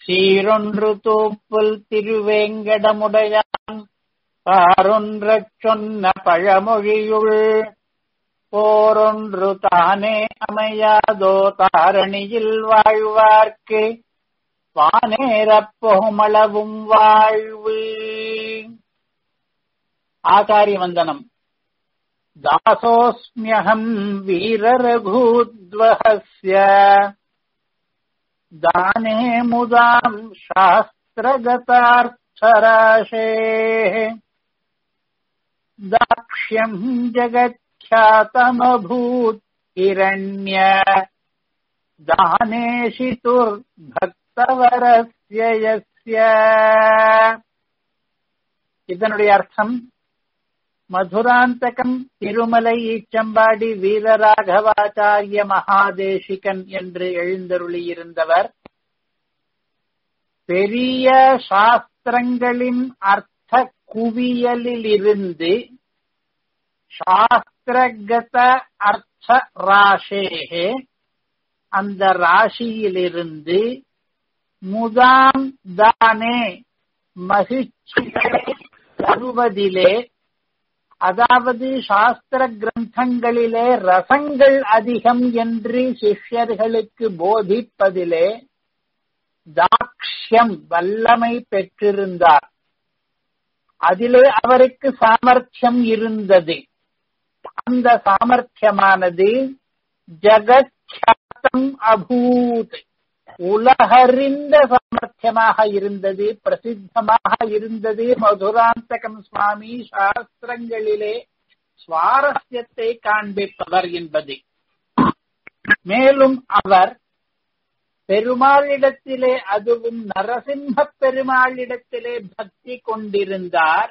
சீரொன்று தூப்புல் திருவேங்கடமுடையான் பாரொன்றச் சொன்ன பழமொழியுள் போரொன்று தானே அமையாதோ தாரணியில் வாழ்வார்க்கு வானேரப் போமளவும் வாழ்வு ஆச்சாரிய வந்தனம் தாசோஸ்மியகம் வீரரघूद्वहस्य दाने मुदाम् शास्त्रगतार्थराशेः दाक्ष्यम् जगत्ख्यातमभूत् हिरण्य தானேஷிதுர்பக்தவரஸ்ய யஸ்ய இதனுடைய அர்த்தம் மதுராந்தகம் திருமலை ஈச்சம்பாடி வீரராகவாச்சாரிய மகாதேசிகன் என்று எழுந்தருளியிருந்தவர் பெரிய சாஸ்திரங்களின் அர்த்த குவியலிலிருந்து சாஸ்திரகத அர்த்த ராசேகே அந்த ராசியிலிருந்து முதாம் தானே மகிழ்ச்சிகளை தருவதிலே அதாவது சாஸ்திர கிரந்தங்களிலே ரசங்கள் அதிகம் என்று சிஷ்யர்களுக்கு போதிப்பதிலே தாக்ஷ்யம் வல்லமை பெற்றிருந்தார் அதிலே அவருக்கு சாமர்த்தியம் இருந்தது அந்த சாமர்த்தியமானது ஜகத்யாத்தம் அபூத் உலகறிந்த சாமர்த்தியமாக இருந்தது பிரசித்தமாக இருந்தது மதுராந்தகம் சுவாமி சாஸ்திரங்களிலே சுவாரஸ்யத்தை காண்பிப்பவர் என்பது மேலும் அவர் பெருமாளிடத்திலே அதுவும் நரசிம்ம பெருமாளிடத்திலே பக்தி கொண்டிருந்தார்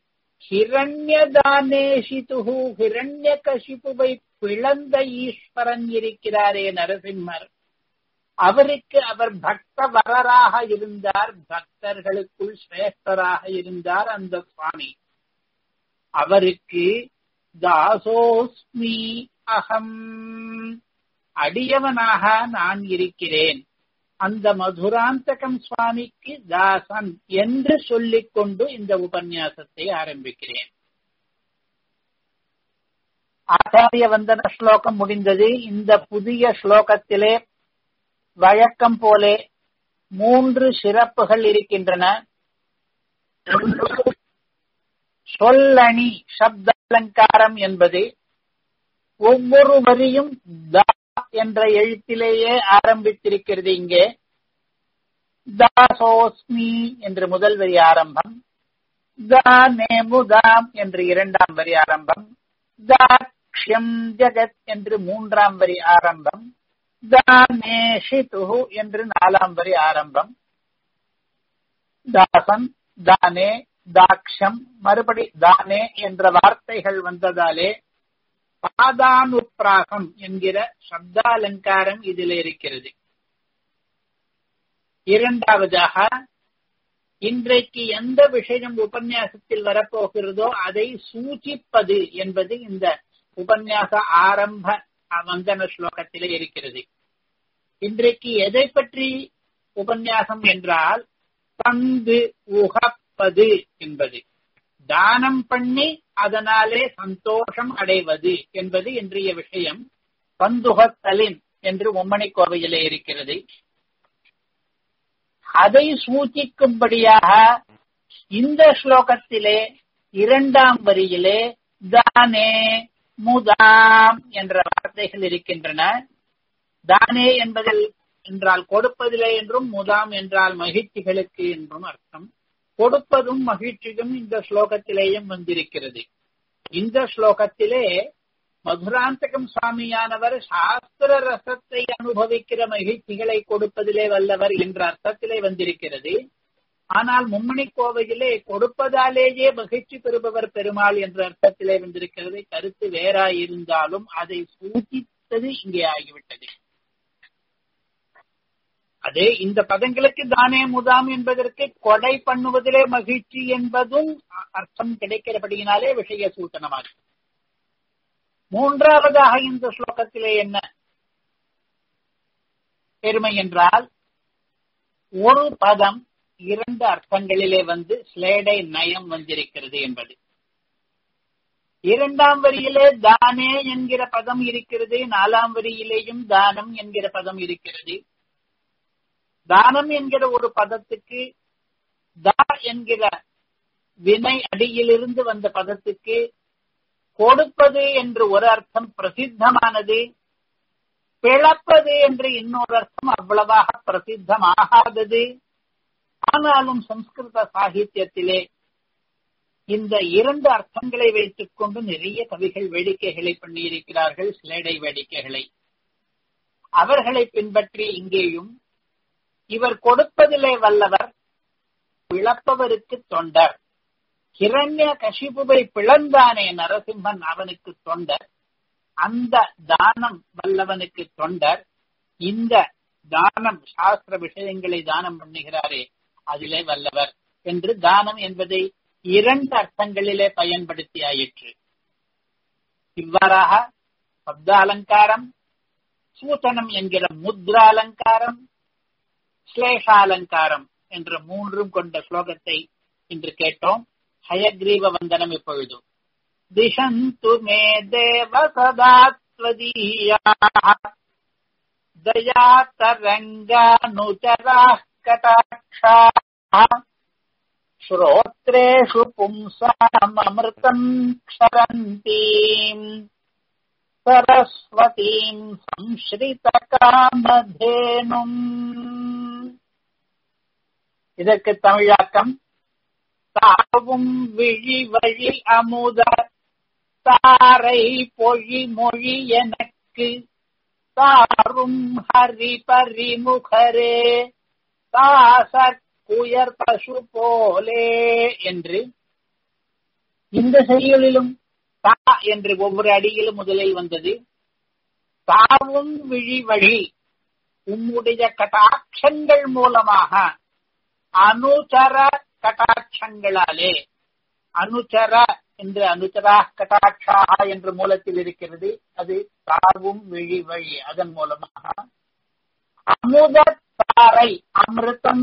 ஹிரண்யதானேஷிதுகு ஹிரண்ய கசிபுவை பிளந்த ஈஸ்வரன் இருக்கிறாரே நரசிம்மர் அவருக்கு அவர் பக்த வரராக இருந்தார் பக்தர்களுக்குள் சிரேஷ்டராக இருந்தார் அந்த சுவாமி அவருக்கு தாசோஸ்மி அகம் அடியவனாக நான் இருக்கிறேன் அந்த மதுராந்தகம் சுவாமிக்கு தாசன் என்று சொல்லிக் கொண்டு இந்த உபன்யாசத்தை ஆரம்பிக்கிறேன் ஆச்சாரிய வந்தன ஸ்லோகம் முடிந்தது இந்த புதிய ஸ்லோகத்திலே வழக்கம் போலே மூன்று சிறப்புகள் இருக்கின்றன சொல்லணி சப்த அலங்காரம் என்பது ஒவ்வொரு வரியும் தா என்ற எழுத்திலேயே ஆரம்பித்திருக்கிறது இங்கே தாசோஸ்மி என்று முதல் வரி ஆரம்பம் தானே முதாம் என்று இரண்டாம் வரி ஆரம்பம் தாக்ஷ்யம் ஜகத் என்று மூன்றாம் வரி ஆரம்பம் தானேஷிது என்று நாலாம் வரி ஆரம்பம் தாசன் தானே தாக்ஷம் மறுபடி தானே என்ற வார்த்தைகள் வந்ததாலே பாதானுப்பிராகம் என்கிற சப்தாலங்காரம் இதில் இருக்கிறது இரண்டாவதாக இன்றைக்கு எந்த விஷயம் உபன்யாசத்தில் வரப்போகிறதோ அதை சூச்சிப்பது என்பது இந்த உபன்யாச ஆரம்ப வந்தன ஸ்லோகத்திலே இருக்கிறது இன்றைக்கு எதை பற்றி உபன்யாசம் என்றால் தந்து உகப்பது என்பது தானம் பண்ணி அதனாலே சந்தோஷம் அடைவது என்பது இன்றைய விஷயம் பந்துகத்தலின் என்று மும்மணி கோவையிலே இருக்கிறது அதை சூச்சிக்கும்படியாக இந்த ஸ்லோகத்திலே இரண்டாம் வரியிலே தானே முதாம் என்ற வார்த்தைகள் இருக்கின்றன தானே என்பதில் என்றால் கொடுப்பதிலே என்றும் முதாம் என்றால் மகிழ்ச்சிகளுக்கு என்றும் அர்த்தம் கொடுப்பதும் மகிழ்ச்சியும் இந்த ஸ்லோகத்திலேயும் வந்திருக்கிறது இந்த ஸ்லோகத்திலே மதுராந்தகம் சுவாமியானவர் சாஸ்திர ரசத்தை அனுபவிக்கிற மகிழ்ச்சிகளை கொடுப்பதிலே வல்லவர் என்ற அர்த்தத்திலே வந்திருக்கிறது ஆனால் மும்மணி கோவையிலே கொடுப்பதாலேயே மகிழ்ச்சி பெறுபவர் பெருமாள் என்ற அர்த்தத்திலே வந்திருக்கிறது கருத்து வேறாயிருந்தாலும் அதை சூಚಿத்தது இங்கே ஆகிவிட்டது அதே இந்த பதங்களுக்கு தானே முதாம் என்பதற்கு கொடை பண்ணுவதிலே மகிழ்ச்சி என்பதும் அர்த்தம் கிடைக்கிறபடியினாலே விஷய சூச்சனமாகும் மூன்றாவதாக இந்த ஸ்லோகத்திலே என்ன பெருமை என்றால் ஒரு பதம் இரண்டு அர்த்தங்களிலே வந்து ஸ்லேடை நயம் வந்திருக்கிறது என்பது இரண்டாம் வரியிலே தானே என்கிற பதம் இருக்கிறது நாலாம் வரியிலேயும் தானம் என்கிற பதம் இருக்கிறது தானம் என்கிற ஒரு பதத்துக்கு தா என்கிற வினை அடியிலிருந்து வந்த பதத்துக்கு கொடுப்பது என்று ஒரு அர்த்தம் பிரசித்தமானது பிளப்பது என்று இன்னொரு அர்த்தம் அவ்வளவாக பிரசித்தமாகாதது ஆனாலும் சம்ஸ்கிருத சாகித்யத்திலே இந்த இரண்டு அர்த்தங்களை வைத்துக் கொண்டு நிறைய கவிகள் வேடிக்கைகளை பண்ணியிருக்கிறார்கள் சிலேடை வேடிக்கைகளை அவர்களை பின்பற்றி இங்கேயும் இவர் கொடுப்பதிலே வல்லவர் பிளப்பவருக்கு தொண்டர் கிரண்ய கசிபுவை பிளந்தானே நரசிம்மன் அவனுக்கு தொண்டர் அந்த தானம் வல்லவனுக்கு தொண்டர் இந்த தானம் சாஸ்திர விஷயங்களை தானம் பண்ணுகிறாரே அதிலே வல்லவர் என்று தானம் என்பதை இரண்டு அர்த்தங்களிலே பயன்படுத்தி ஆயிற்று இவ்வாறாக சப்த அலங்காரம் சூத்தனம் என்கிற முத்ரா அலங்காரம் ஸ்லேஷாலங்காரம் என்ற மூன்றும் கொண்ட ஸ்லோகத்தை இன்று கேட்டோம் ஹயக்ரீவ வந்தனம் இப்பொழுது திசந்து மே தேவ சதாத்வதீயா தயா தரங்கானுச்சரா கடாட்சா श्रोत्रेषु पुंसाममृतम् क्षरन्तीम् सरस्वतीम् संश्रितकामधेनुम् இதற்கு தமிழாக்கம் தாவும் விழி வழி அமுத தாரை பொழி மொழி எனக்கு தாரும் ஹரி பரிமுகரே தாசக் உயர் பசு போலே என்று இந்த செய்யுளிலும் தா என்று ஒவ்வொரு அடியிலும் முதலில் வந்தது தாவும் விழி வழி உம்முடைய கட்டாட்சங்கள் மூலமாக அனுச்சர கட்டாட்சங்களாலே அனுச்சர என்று அனுச்சரா கட்டாட்சாக என்று மூலத்தில் இருக்கிறது அது தாவும் விழி வழி அதன் மூலமாக அமுத தாரை அமிர்தம்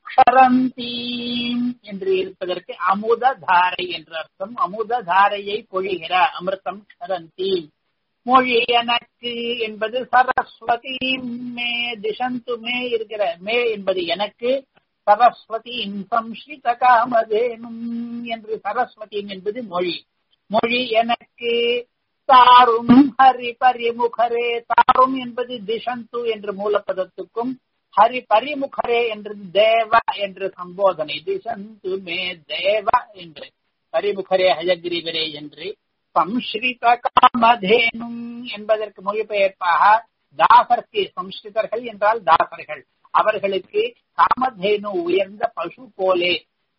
க்ஷரந்தீம் என்று இருப்பதற்கு அமுத தாரை என்று அர்த்தம் அமுத தாரையை பொழிகிற அமிர்தம் க்ஷரந்தீம் மொழி எனக்கு என்பது சரஸ்வதி மே திசந்து மே இருக்கிற மே என்பது எனக்கு சரஸ்வதி சம்ஸ்ரித காமதேனும் என்று சரஸ்வதி என்பது மொழி மொழி எனக்கு தாரும் ஹரி பரிமுகரே தாரும் என்பது திசந்து என்று மூலப்பதத்துக்கும் ஹரி பரிமுகரே என்று தேவ என்று சம்போதனை திசந்து மே தேவ என்று பரிமுகரே ஹயகிரிவரே என்று சம்ஸ்ரித காமதேனும் என்பதற்கு மொழிபெயர்ப்பாக தாசர்க்கு சம்ஸ்கிருதர்கள் என்றால் தாசர்கள் அவர்களுக்கு காமதேனு உயர்ந்த பசு போலே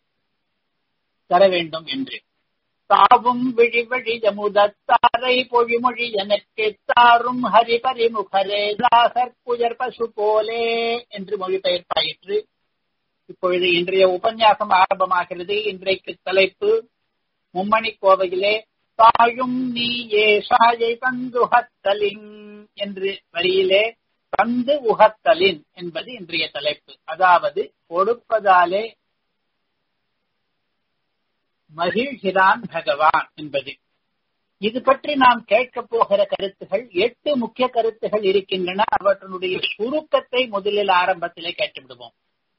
தர வேண்டும் என்று தாவும் விழி வழி ஜமுதத்தாரை பொழிமொழி எனக்கு தாரும் ஹரி பரிமுகரே தாசர் புயர் பசு போலே என்று மொழிபெயர்ப்பாயிற்று இப்பொழுது இன்றைய உபன்யாசம் ஆரம்பமாகிறது இன்றைக்கு தலைப்பு மும்மணி கோவையிலே தாயும் நீயே சாயை தந்து உகத்தலின் என்று வரியிலே தந்து உகத்தலின் என்பது இன்றைய தலைப்பு அதாவது கொடுப்பதாலே மகிழ்கிறான் பகவான் என்பது இது பற்றி நாம் கேட்கப் போகிற கருத்துகள் எட்டு முக்கிய கருத்துகள் இருக்கின்றன அவற்றினுடைய சுருக்கத்தை முதலில் ஆரம்பத்திலே கேட்டுவிடுவோம்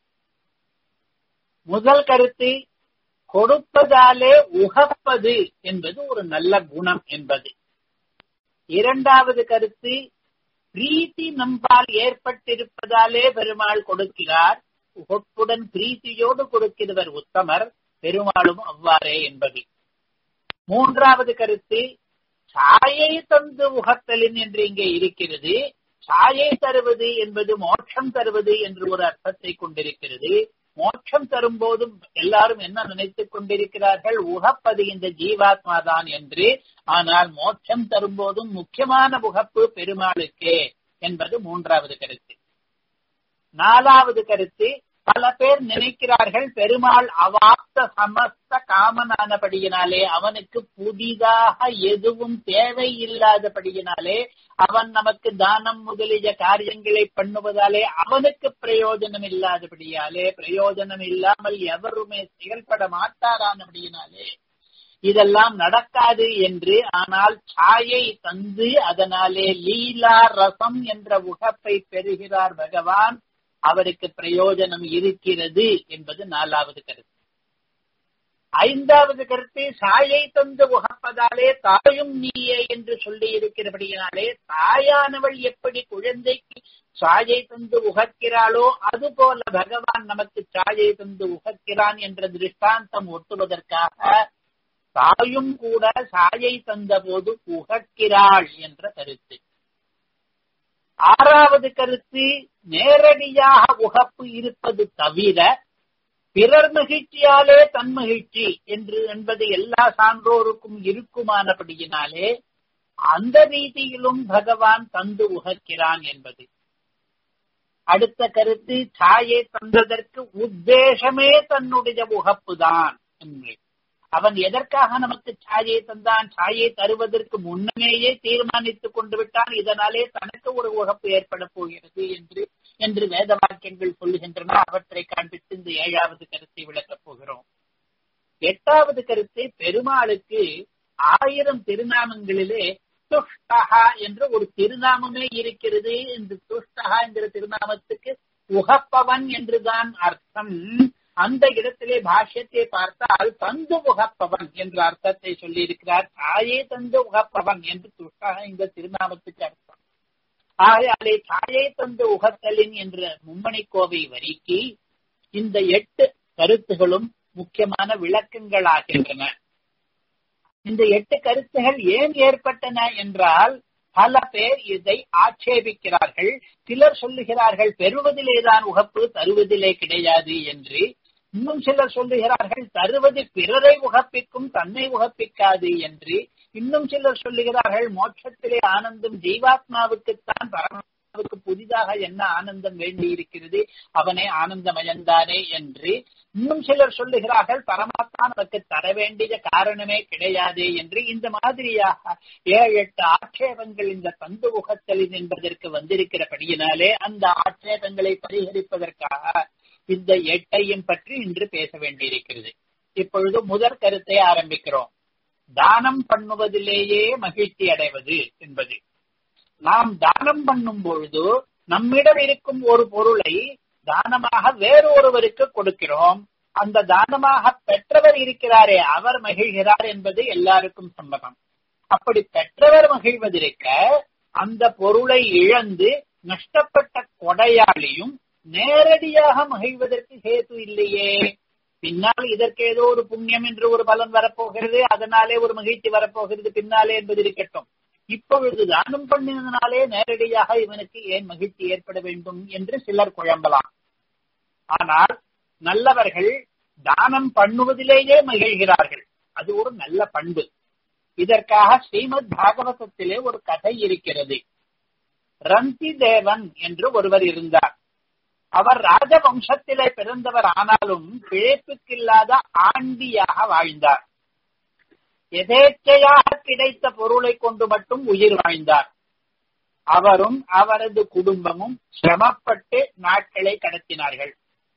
முதல் கருத்து கொடுப்பதாலே உகப்பது என்பது ஒரு நல்ல குணம் என்பது இரண்டாவது கருத்து பிரீத்தி நம்பால் ஏற்பட்டிருப்பதாலே பெருமாள் கொடுக்கிறார் உகப்புடன் பிரீத்தியோடு கொடுக்கிறவர் உத்தமர் பெருமாளும் அவ்வாறே என்பது மூன்றாவது கருத்து சாயை தந்து உகத்தலின் என்று இங்கே இருக்கிறது சாயை தருவது என்பது மோட்சம் தருவது என்று ஒரு அர்த்தத்தை கொண்டிருக்கிறது மோட்சம் தரும் போதும் எல்லாரும் என்ன நினைத்துக் கொண்டிருக்கிறார்கள் உகப்பது இந்த ஜீவாத்மா தான் என்று ஆனால் மோட்சம் தரும் போதும் முக்கியமான உகப்பு பெருமாளுக்கே என்பது மூன்றாவது கருத்து நாலாவது கருத்து பல பேர் நினைக்கிறார்கள் பெருமாள் அவாப்த சமஸ்த காமனானபடியினாலே அவனுக்கு புதிதாக எதுவும் தேவை இல்லாதபடியினாலே அவன் நமக்கு தானம் முதலிய காரியங்களை பண்ணுவதாலே அவனுக்கு பிரயோஜனம் இல்லாதபடியாலே பிரயோஜனம் இல்லாமல் எவருமே செயல்பட மாட்டாரானபடியினாலே இதெல்லாம் நடக்காது என்று ஆனால் சாயை தந்து அதனாலே லீலா ரசம் என்ற உகப்பை பெறுகிறார் பகவான் அவருக்கு பிரயோஜனம் இருக்கிறது என்பது நாலாவது கருத்து ஐந்தாவது கருத்து சாயை தந்து உகப்பதாலே தாயும் நீயே என்று சொல்லி இருக்கிறபடியினாலே தாயானவள் எப்படி குழந்தைக்கு சாயை தந்து உகக்கிறாளோ அதுபோல பகவான் நமக்கு சாயை தந்து உகக்கிறான் என்ற திருஷ்டாந்தம் ஒட்டுவதற்காக தாயும் கூட சாயை தந்த போது உகக்கிறாள் என்ற கருத்து ஆறாவது கருத்து நேரடியாக உகப்பு இருப்பது தவிர பிறர் மகிழ்ச்சியாலே தன் மகிழ்ச்சி என்று என்பது எல்லா சான்றோருக்கும் இருக்குமானபடியினாலே அந்த ரீதியிலும் பகவான் தந்து உகக்கிறான் என்பது அடுத்த கருத்து சாயை தந்ததற்கு உத்தேசமே தன்னுடைய உகப்புதான் என்று அவன் எதற்காக நமக்கு சாயை தந்தான் சாயை தருவதற்கு முன்னமேயே தீர்மானித்துக் கொண்டு விட்டான் இதனாலே தனக்கு ஒரு உகப்பு ஏற்பட போகிறது என்று என்று வேத வாக்கியங்கள் சொல்லுகின்றன அவற்றை காண்பித்து இந்த ஏழாவது கருத்தை விளக்கப் போகிறோம் எட்டாவது கருத்து பெருமாளுக்கு ஆயிரம் திருநாமங்களிலே துஷ்டகா என்ற ஒரு திருநாமமே இருக்கிறது இந்த துஷ்டகா என்கிற திருநாமத்துக்கு உகப்பவன் என்றுதான் அர்த்தம் அந்த இடத்திலே பாஷ்யத்தை பார்த்தால் தந்து உகப்பவன் என்ற அர்த்தத்தை சொல்லி இருக்கிறார் தாயே தந்து உகப்பவன் என்று துஷ்டாக இந்த திருநாமத்துக்கு அர்த்தம் ஆகையாலே தாயே தந்து உகத்தலின் என்ற மும்மணி கோவை வரிக்கு இந்த எட்டு கருத்துகளும் முக்கியமான விளக்கங்களாகின்றன இந்த எட்டு கருத்துகள் ஏன் ஏற்பட்டன என்றால் பல பேர் இதை ஆட்சேபிக்கிறார்கள் சிலர் சொல்லுகிறார்கள் பெறுவதிலேதான் உகப்பு தருவதிலே கிடையாது என்று இன்னும் சிலர் சொல்லுகிறார்கள் தருவது பிறரை உகப்பிக்கும் தன்னை உகப்பிக்காது என்று இன்னும் சிலர் சொல்லுகிறார்கள் மோட்சத்திலே ஆனந்தம் ஜீவாத்மாவுக்குத்தான் பரமாத்மாவுக்கு புதிதாக என்ன ஆனந்தம் வேண்டி இருக்கிறது அவனே ஆனந்தமயந்தானே என்று இன்னும் சிலர் சொல்லுகிறார்கள் பரமாத்மா நமக்கு தர வேண்டிய காரணமே கிடையாது என்று இந்த மாதிரியாக ஏழு எட்டு ஆட்சேபங்கள் இந்த தந்து உகத்தலின் என்பதற்கு வந்திருக்கிறபடியினாலே அந்த ஆட்சேபங்களை பரிகரிப்பதற்காக இந்த எட்டையும் பற்றி இன்று பேச வேண்டியிருக்கிறது இப்பொழுது முதற் கருத்தை ஆரம்பிக்கிறோம் தானம் பண்ணுவதிலேயே மகிழ்ச்சி அடைவது என்பது நாம் தானம் பண்ணும் பொழுது நம்மிடம் இருக்கும் ஒரு பொருளை தானமாக வேறொருவருக்கு கொடுக்கிறோம் அந்த தானமாக பெற்றவர் இருக்கிறாரே அவர் மகிழ்கிறார் என்பது எல்லாருக்கும் சம்மதம் அப்படி பெற்றவர் மகிழ்வதற்க அந்த பொருளை இழந்து நஷ்டப்பட்ட கொடையாளியும் நேரடியாக மகிழ்வதற்கு ஹேது இல்லையே பின்னால் இதற்கு ஏதோ ஒரு புண்ணியம் என்று ஒரு பலன் வரப்போகிறது அதனாலே ஒரு மகிழ்ச்சி வரப்போகிறது பின்னாலே என்பது இருக்கட்டும் இப்பொழுது தானம் பண்ணினதுனாலே நேரடியாக இவனுக்கு ஏன் மகிழ்ச்சி ஏற்பட வேண்டும் என்று சிலர் குழம்பலாம் ஆனால் நல்லவர்கள் தானம் பண்ணுவதிலேயே மகிழ்கிறார்கள் அது ஒரு நல்ல பண்பு இதற்காக ஸ்ரீமத் பாகவதத்திலே ஒரு கதை இருக்கிறது ரந்தி தேவன் என்று ஒருவர் இருந்தார் அவர் ராஜவம்சத்திலே பிறந்தவர் ஆனாலும் பிழைப்புக்கில்லாத ஆண்டியாக வாழ்ந்தார் எதேச்சையாக கிடைத்த பொருளை கொண்டு மட்டும் உயிர் வாழ்ந்தார் அவரும் அவரது குடும்பமும் சிரமப்பட்டு நாட்களை கடத்தினார்கள்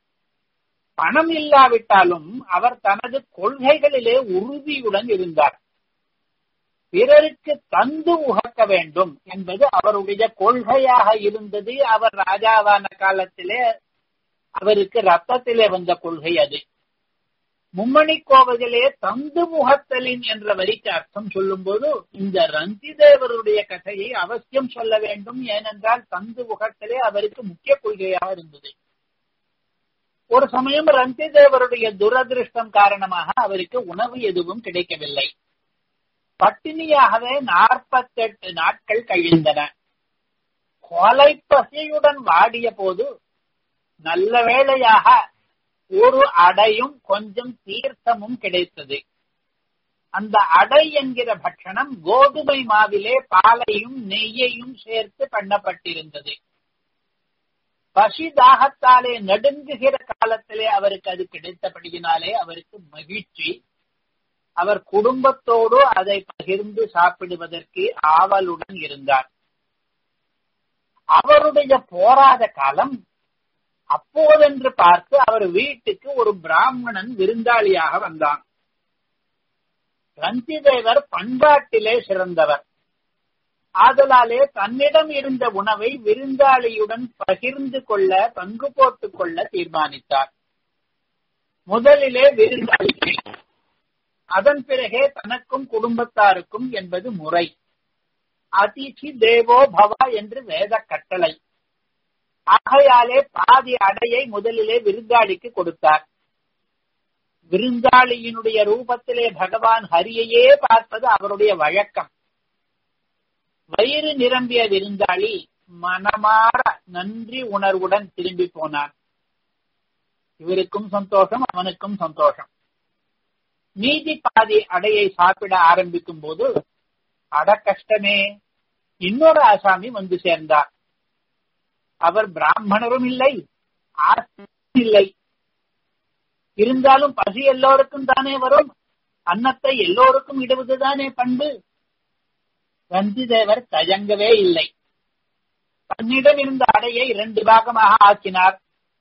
பணம் இல்லாவிட்டாலும் அவர் தனது கொள்கைகளிலே உறுதியுடன் இருந்தார் பிறருக்கு தந்து உகக்க வேண்டும் என்பது அவருடைய கொள்கையாக இருந்தது அவர் ராஜாவான காலத்திலே அவருக்கு ரத்தத்திலே வந்த கொள்கை அது மும்மணி கோவையிலே தந்து முகத்தலின் என்ற வரிக்கு அர்த்தம் சொல்லும் போது இந்த ரந்தி தேவருடைய கதையை அவசியம் சொல்ல வேண்டும் ஏனென்றால் தந்து முகத்தலே அவருக்கு முக்கிய கொள்கையாக இருந்தது ஒரு சமயம் ரந்தி தேவருடைய துரதிருஷ்டம் காரணமாக அவருக்கு உணவு எதுவும் கிடைக்கவில்லை பட்டினியாகவே நாற்பத்தெட்டு நாட்கள் கழிந்தன கொலை பசியுடன் வாடிய போது நல்ல வேளையாக ஒரு அடையும் கொஞ்சம் தீர்த்தமும் கிடைத்தது அந்த அடை என்கிற பட்சணம் கோதுமை மாவிலே பாலையும் நெய்யையும் சேர்த்து பண்ணப்பட்டிருந்தது பசி தாகத்தாலே நடுங்குகிற காலத்திலே அவருக்கு அது கிடைத்தபடியினாலே அவருக்கு மகிழ்ச்சி அவர் குடும்பத்தோடு அதை பகிர்ந்து சாப்பிடுவதற்கு ஆவலுடன் இருந்தார் அவருடைய போராத காலம் அப்போதென்று பார்த்து அவர் வீட்டுக்கு ஒரு பிராமணன் விருந்தாளியாக வந்தான் ரந்திதேவர் பண்பாட்டிலே சிறந்தவர் ஆதலாலே தன்னிடம் இருந்த உணவை விருந்தாளியுடன் பகிர்ந்து கொள்ள பங்கு போட்டுக் கொள்ள தீர்மானித்தார் முதலிலே விருந்தாளி அதன் பிறகே தனக்கும் குடும்பத்தாருக்கும் என்பது முறை அதிதி தேவோ பவா என்று வேத கட்டளை ஆகையாலே பாதி அடையை முதலிலே விருந்தாளிக்கு கொடுத்தார் விருந்தாளியினுடைய ரூபத்திலே பகவான் ஹரியையே பார்ப்பது அவருடைய வழக்கம் வயிறு நிரம்பிய விருந்தாளி மனமாற நன்றி உணர்வுடன் திரும்பி போனான் இவருக்கும் சந்தோஷம் அவனுக்கும் சந்தோஷம் மீதி பாதி அடையை சாப்பிட ஆரம்பிக்கும் போது அட கஷ்டமே இன்னொரு ஆசாமி வந்து சேர்ந்தார் அவர் பிராமணரும் இல்லை ஆசிரியரும் இல்லை இருந்தாலும் பசி எல்லோருக்கும் தானே வரும் அன்னத்தை எல்லோருக்கும் இடுவதுதானே பண்பு ரந்திதேவர் தயங்கவே இல்லை தன்னிடம் இருந்த அடையை இரண்டு பாகமாக ஆக்கினார்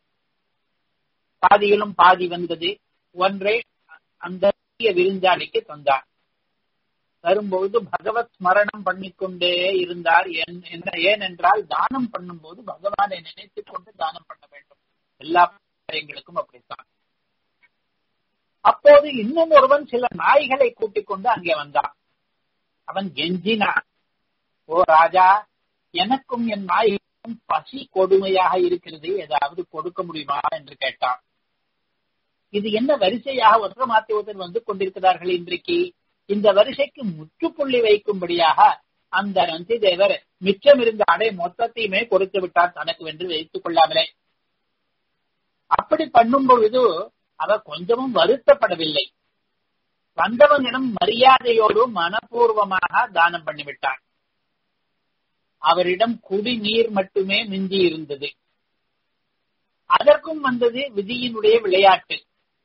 பாதியிலும் பாதி வந்தது ஒன்றை அந்த விருந்தாளிக்கு தந்தார் தரும்பொழுது பகவத் ஸ்மரணம் பண்ணிக்கொண்டே இருந்தார் ஏனென்றால் தானம் பண்ணும்போது பகவானை நினைத்துக் கொண்டு தானம் பண்ண வேண்டும் எல்லா காரியங்களுக்கும் அப்படித்தான் அப்போது இன்னும் ஒருவன் சில நாய்களை கூட்டிக் கொண்டு அங்கே வந்தான் அவன் கெஞ்சினான் ஓ ராஜா எனக்கும் என் நாய்க்கும் பசி கொடுமையாக இருக்கிறது ஏதாவது கொடுக்க முடியுமா என்று கேட்டான் இது என்ன வரிசையாக ஒற்ற மாத்தி ஒருத்தர் வந்து கொண்டிருக்கிறார்கள் இன்றைக்கு இந்த வரிசைக்கு முற்றுப்புள்ளி வைக்கும்படியாக அந்த நந்தி தேவர் மிச்சம் இருந்த அடை மொத்தத்தையுமே கொடுத்து விட்டார் தனக்கு வென்று வைத்துக் கொள்ளாமலே அப்படி பண்ணும் பொழுது அவர் கொஞ்சமும் வருத்தப்படவில்லை வந்தவனிடம் மரியாதையோடு மனப்பூர்வமாக தானம் பண்ணிவிட்டார் அவரிடம் குடிநீர் மட்டுமே மிஞ்சி இருந்தது அதற்கும் வந்தது விதியினுடைய விளையாட்டு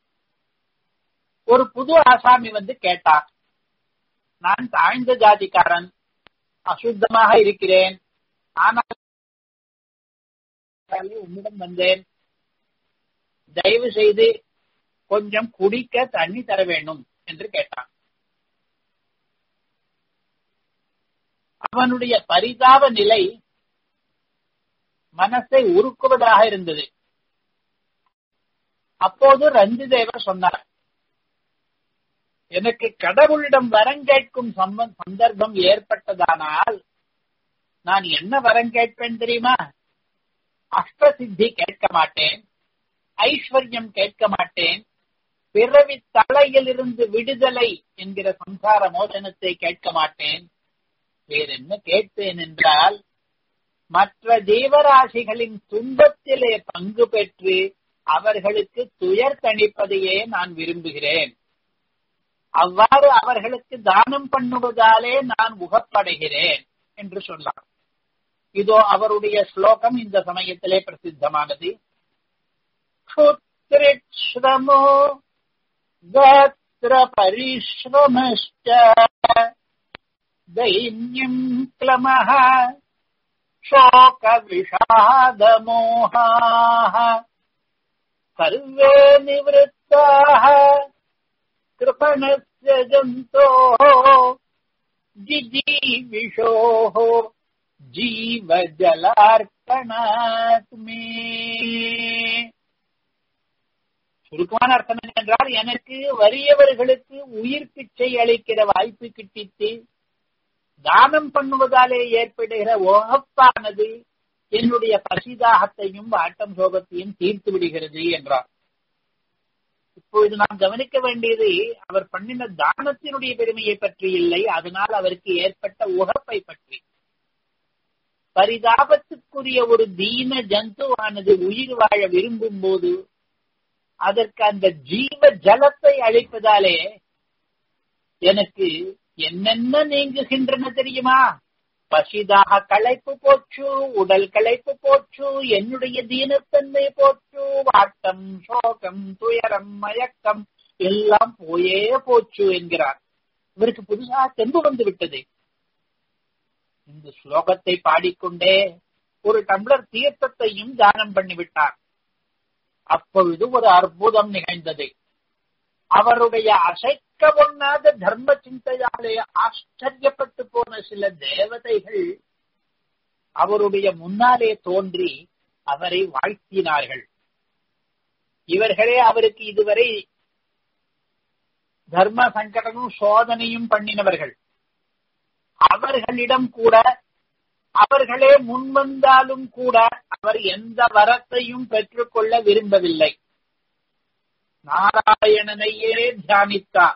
ஒரு புது ஆசாமி வந்து கேட்டார் நான் தாழ்ந்த ஜாதிக்காரன் அசுத்தமாக இருக்கிறேன் ஆனால் உன்னிடம் வந்தேன் தயவு செய்து கொஞ்சம் குடிக்க தண்ணி தர வேண்டும் என்று கேட்டான் அவனுடைய பரிதாப நிலை மனசை உருக்குவதாக இருந்தது அப்போது ரஞ்சிதேவர் சொன்னார் எனக்கு கடவுளிடம் வரம் கேட்கும் சந்தர்ப்பம் ஏற்பட்டதானால் நான் என்ன வரம் கேட்பேன் தெரியுமா அஷ்டசித்தி கேட்க மாட்டேன் ஐஸ்வர்யம் கேட்க மாட்டேன் பிறவி தலையிலிருந்து விடுதலை என்கிற சம்சார மோசனத்தை கேட்க மாட்டேன் வேற என்ன கேட்பேன் என்றால் மற்ற ஜீவராசிகளின் துன்பத்திலே பங்கு பெற்று அவர்களுக்கு துயர் தணிப்பதையே நான் விரும்புகிறேன் அவ்வாறு அவர்களுக்கு தானம் பண்ணுவதாலே நான் உகப்படைகிறேன் என்று சொன்னார் இதோ அவருடைய ஸ்லோகம் இந்த சமயத்திலே பிரசித்தமானது क्षुत्रिश्रमो गात्र परिश्रमश्च दैन्यम् क्लमः शोकविषादमोहाः सर्वे निवृत्ताः कृपणस्य जन्तोः जिजीविषोः जीवजलार्पणात् मे சுருக்கமான அர்த்தம் என்னென்றால் எனக்கு வறியவர்களுக்கு உயிர் பிச்சை அளிக்கிற வாய்ப்பு கிட்டித்து தானம் பண்ணுவதாலே ஏற்படுகிற ஓகப்பானது என்னுடைய பசிதாகத்தையும் ஆட்டம் சோகத்தையும் தீர்த்து விடுகிறது என்றார் இப்பொழுது நாம் கவனிக்க வேண்டியது அவர் பண்ணின தானத்தினுடைய பெருமையை பற்றி இல்லை அதனால் அவருக்கு ஏற்பட்ட உகப்பை பற்றி பரிதாபத்துக்குரிய ஒரு தீன ஜந்துவானது உயிர் வாழ விரும்பும் போது அதற்கு அந்த ஜீவ ஜலத்தை அளிப்பதாலே எனக்கு என்னென்ன நீங்குகின்றன தெரியுமா பசிதாக களைப்பு போச்சு உடல் களைப்பு போச்சு என்னுடைய தீனத்தன்மை போச்சு வாட்டம் சோகம் துயரம் மயக்கம் எல்லாம் போயே போச்சு என்கிறார் இவருக்கு புதுசாக தெம்பு வந்து விட்டது இந்த ஸ்லோகத்தை பாடிக்கொண்டே ஒரு டம்ளர் தீர்த்தத்தையும் தானம் பண்ணிவிட்டார் அப்பொழுது ஒரு அற்புதம் நிகழ்ந்தது அவருடைய அசைக்க ஒண்ணாத தர்ம சிந்தையாலே ஆச்சரியப்பட்டு போன சில தேவதைகள் அவருடைய முன்னாலே தோன்றி அவரை வாழ்த்தினார்கள் இவர்களே அவருக்கு இதுவரை தர்ம சங்கடமும் சோதனையும் பண்ணினவர்கள் அவர்களிடம் கூட அவர்களே முன்வந்தாலும் கூட அவர் எந்த வரத்தையும் பெற்றுக்கொள்ள விரும்பவில்லை நாராயணனையே தியானித்தார்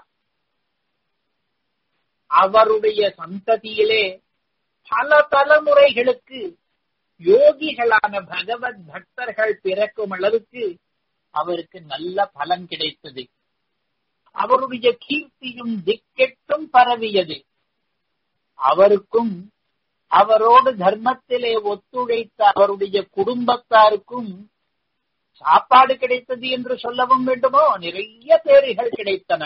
அவருடைய சந்ததியிலே பல தலைமுறைகளுக்கு யோகிகளான பகவத் பக்தர்கள் பிறக்கும் அளவுக்கு அவருக்கு நல்ல பலன் கிடைத்தது அவருடைய கீர்த்தியும் திக்கெட்டும் பரவியது அவருக்கும் அவரோடு தர்மத்திலே ஒத்துழைத்த அவருடைய குடும்பத்தாருக்கும் சாப்பாடு கிடைத்தது என்று சொல்லவும் வேண்டுமோ நிறைய பேர்கள் கிடைத்தன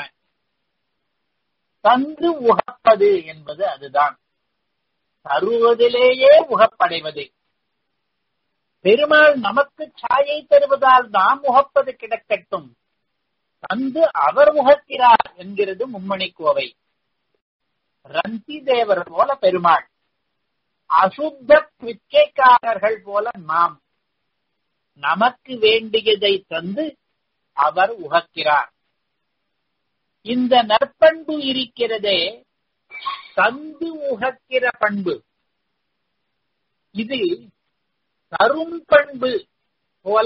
தந்து உகப்பது என்பது அதுதான் தருவதிலேயே உகப்படைவது பெருமாள் நமக்கு சாயை தருவதால் நாம் உகப்பது கிடக்கட்டும் தந்து அவர் உகக்கிறார் என்கிறது மும்மணி கோவை ரந்தி தேவர் போல பெருமாள் அசுத்த பிச்சைக்காரர்கள் போல நாம் நமக்கு வேண்டியதை தந்து அவர் உகக்கிறார் இந்த நற்பண்பு இருக்கிறதே தந்து உகக்கிற பண்பு இது தரும் பண்பு போல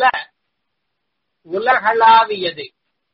உலகளாவியது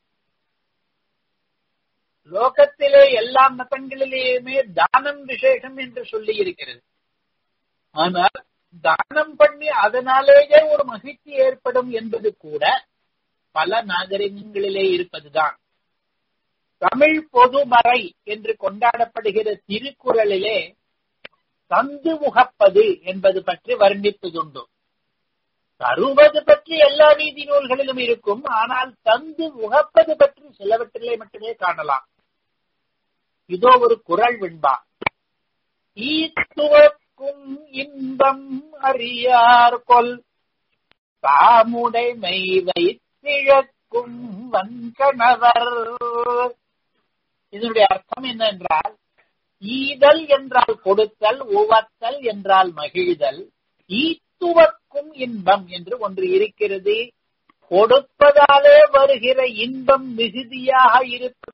லோகத்திலே எல்லா மதங்களிலேயுமே தானம் விசேஷம் என்று சொல்லி இருக்கிறது ஆனால் தானம் பண்ணி அதனாலேயே ஒரு மகிழ்ச்சி ஏற்படும் என்பது கூட பல நாகரிகங்களிலே இருப்பதுதான் தமிழ் பொதுமறை என்று கொண்டாடப்படுகிற திருக்குறளிலே தந்து உகப்பது என்பது பற்றி வர்ணிப்பதுண்டு தருவது பற்றி எல்லா நீதி நூல்களிலும் இருக்கும் ஆனால் தந்து உகப்பது பற்றி சிலவற்றிலே மட்டுமே காணலாம் இதோ ஒரு குரல் வெண்பா ஈத்துவக்கும் இன்பம் அறியார் கொல் தாமுடைமை வைத்திழக்கும் வன்கணவர் இதனுடைய அர்த்தம் என்னென்றால் ஈதல் என்றால் கொடுத்தல் உவத்தல் என்றால் மகிழ்தல் ஈத்துவக்கும் இன்பம் என்று ஒன்று இருக்கிறது கொடுப்பதாலே வருகிற இன்பம் மிகுதியாக இருப்பது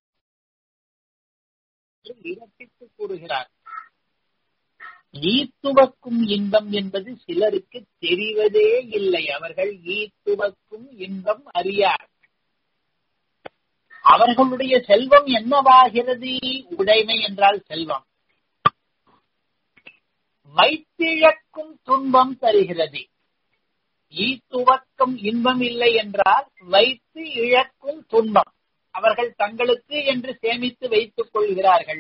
இரட்டித்து கூறுகிறார் ஈத்துவக்கும் இன்பம் என்பது சிலருக்கு தெரிவதே இல்லை அவர்கள் ஈத்துவக்கும் இன்பம் அறியார் அவர்களுடைய செல்வம் என்னவாகிறது உடைமை என்றால் செல்வம் வைத்திழக்கும் துன்பம் தருகிறது ஈத்துவக்கம் இன்பம் இல்லை என்றால் வைத்து இழக்கும் துன்பம் அவர்கள் தங்களுக்கு என்று சேமித்து வைத்துக் கொள்கிறார்கள்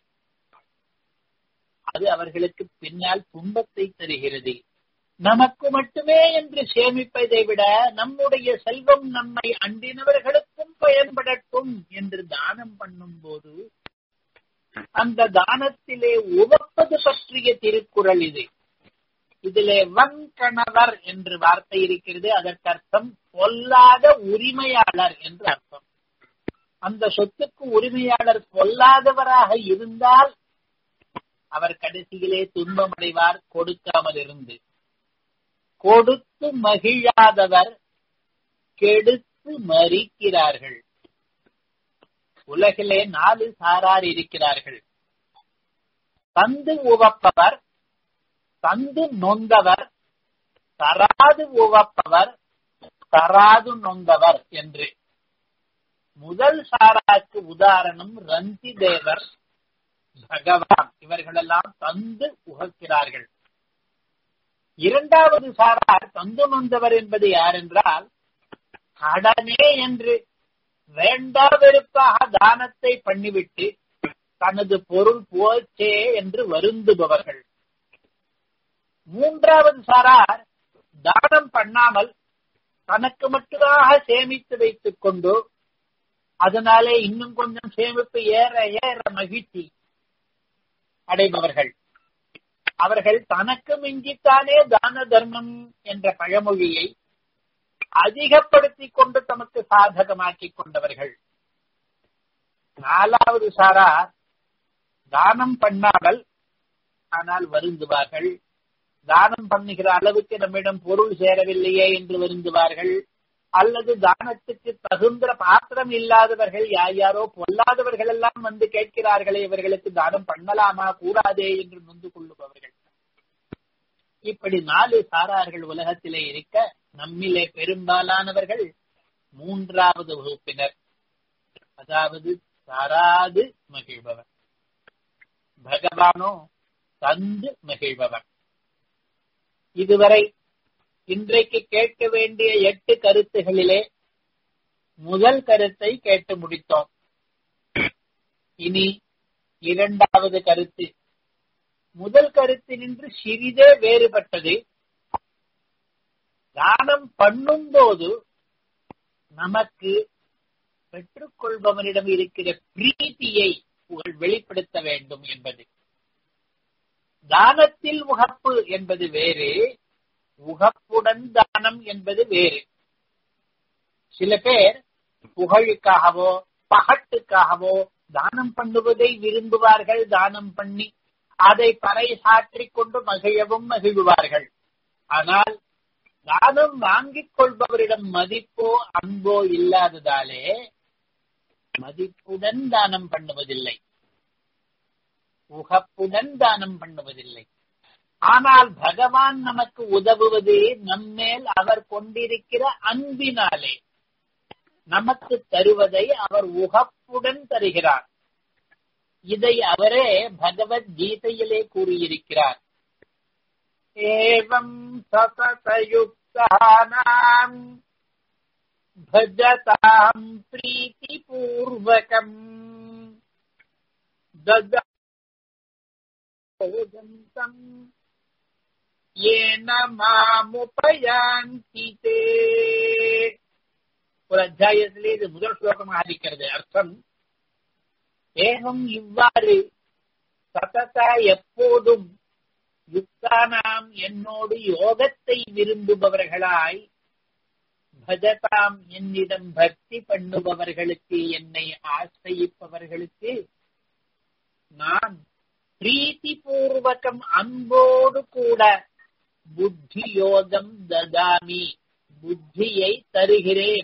அது அவர்களுக்கு பின்னால் துன்பத்தை தருகிறது நமக்கு மட்டுமே என்று சேமிப்பதை விட நம்முடைய செல்வம் நம்மை அண்டினவர்களுக்கும் பயன்படட்டும் என்று தானம் பண்ணும் போது அந்த தானத்திலே உவப்பது பற்றிய திருக்குறள் இது இதிலே வன் கணவர் என்று வார்த்தை இருக்கிறது அதற்கு அர்த்தம் பொல்லாத உரிமையாளர் என்று அர்த்தம் அந்த சொத்துக்கு உரிமையாளர் பொல்லாதவராக இருந்தால் அவர் கடைசியிலே துன்பமடைவார் கொடுக்காமல் இருந்து கொடுத்து மகிழாதவர் கெடுத்து மறிக்கிறார்கள் உலகிலே நாலு சாரார் இருக்கிறார்கள் தந்து உவப்பவர் தந்து நொந்தவர் தராது உவப்பவர் தராது நொந்தவர் என்று முதல் சாராக்கு உதாரணம் ரந்தி தேவர் பகவான் இவர்களெல்லாம் தந்து உகக்கிறார்கள் இரண்டாவது சாரார் தந்து நொந்தவர் என்பது யார் என்றால் கடனே என்று வேண்டா வெறுப்பாக தானத்தை பண்ணிவிட்டு தனது பொருள் போச்சே என்று வருந்துபவர்கள் மூன்றாவது சாரார் தானம் பண்ணாமல் தனக்கு மட்டுமாக சேமித்து வைத்துக் கொண்டு அதனாலே இன்னும் கொஞ்சம் சேமிப்பு ஏற ஏற மகிழ்ச்சி அடைபவர்கள் அவர்கள் தனக்கு மிஞ்சித்தானே தான தர்மம் என்ற பழமொழியை அதிகப்படுத்திக் கொண்டு தமக்கு சாதகமாக்கிக் கொண்டவர்கள் நாலாவது சாரார் தானம் பண்ணாமல் ஆனால் வருந்துவார்கள் தானம் பண்ணுகிற அளவுக்கு நம்மிடம் பொருள் சேரவில்லையே என்று வருந்துவார்கள் அல்லது தானத்துக்கு தகுந்த பாத்திரம் இல்லாதவர்கள் யார் யாரோ பொல்லாதவர்கள் எல்லாம் வந்து கேட்கிறார்களே இவர்களுக்கு தானம் பண்ணலாமா கூடாதே என்று நொந்து கொள்ளுபவர்கள் இப்படி நாலு சாரார்கள் உலகத்திலே இருக்க நம்மிலே பெரும்பாலானவர்கள் மூன்றாவது வகுப்பினர் அதாவது சாராது மகிழ்பவர் பகவானோ தந்து மகிழ்பவர் இதுவரை இன்றைக்கு கேட்க வேண்டிய எட்டு கருத்துகளிலே முதல் கருத்தை கேட்டு முடித்தோம் இனி இரண்டாவது கருத்து முதல் கருத்தினின்று சிறிதே வேறுபட்டது தானம் பண்ணும் போது நமக்கு பெற்றுக்கொள்பவனிடம் இருக்கிற பிரீத்தியை வெளிப்படுத்த வேண்டும் என்பது தானத்தில் உகப்பு என்பது வேறு உகப்புடன் தானம் என்பது வேறு சில பேர் புகழுக்காகவோ பகட்டுக்காகவோ தானம் பண்ணுவதை விரும்புவார்கள் தானம் பண்ணி அதை பறை சாற்றிக் கொண்டு மகிழவும் மகிழ்வார்கள் ஆனால் தானம் வாங்கிக் கொள்பவரிடம் மதிப்போ அன்போ இல்லாததாலே மதிப்புடன் தானம் பண்ணுவதில்லை உகப்புடன் தானம் பண்ணுவதில்லை ஆனால் பகவான் நமக்கு உதவுவது நம்மேல் அவர் கொண்டிருக்கிற அன்பினாலே நமக்கு தருவதை அவர் உகப்புடன் தருகிறார் இதை அவரே பகவத்கீதையிலே கூறியிருக்கிறார் ஏவம் சததயுக்தானாம் பஜதாம் பிரீத்திபூர்வகம் ததம் ஏன மாமுபயாந்தி தே ஒரு அத்தியாயத்திலே இது முதல் ஸ்லோகமாக இருக்கிறது அர்த்தம் ஏகம் இவ்வாறு சததா எப்போதும் யுக்தானாம் என்னோடு யோகத்தை விரும்புபவர்களாய் பஜதாம் என்னிடம் பக்தி பண்ணுபவர்களுக்கு என்னை ஆசிரியிப்பவர்களுக்கு நான் பிரீத்தி பூர்வகம் அன்போடு கூட புத்தி யோகம் ததாமி புத்தியை தருகிறேன்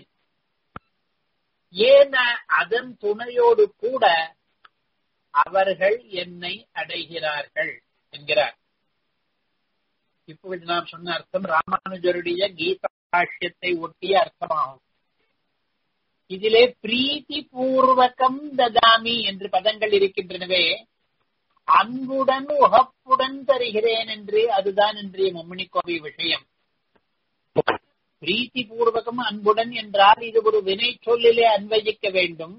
ஏன அதன் துணையோடு கூட அவர்கள் என்னை அடைகிறார்கள் என்கிறார் இப்பொழுது நாம் சொன்ன அர்த்தம் ராமானுஜருடைய கீதா பாஷ்யத்தை ஒட்டிய அர்த்தமாகும் இதிலே பிரீத்தி பூர்வகம் ததாமி என்று பதங்கள் இருக்கின்றனவே அன்புடன் உகப்புடன் தருகிறேன் என்று அதுதான் இன்றைய மும்மணி கோவை விஷயம் பிரீத்தி பூர்வகம் அன்புடன் என்றால் இது ஒரு வினை சொல்லிலே அன்வயிக்க வேண்டும்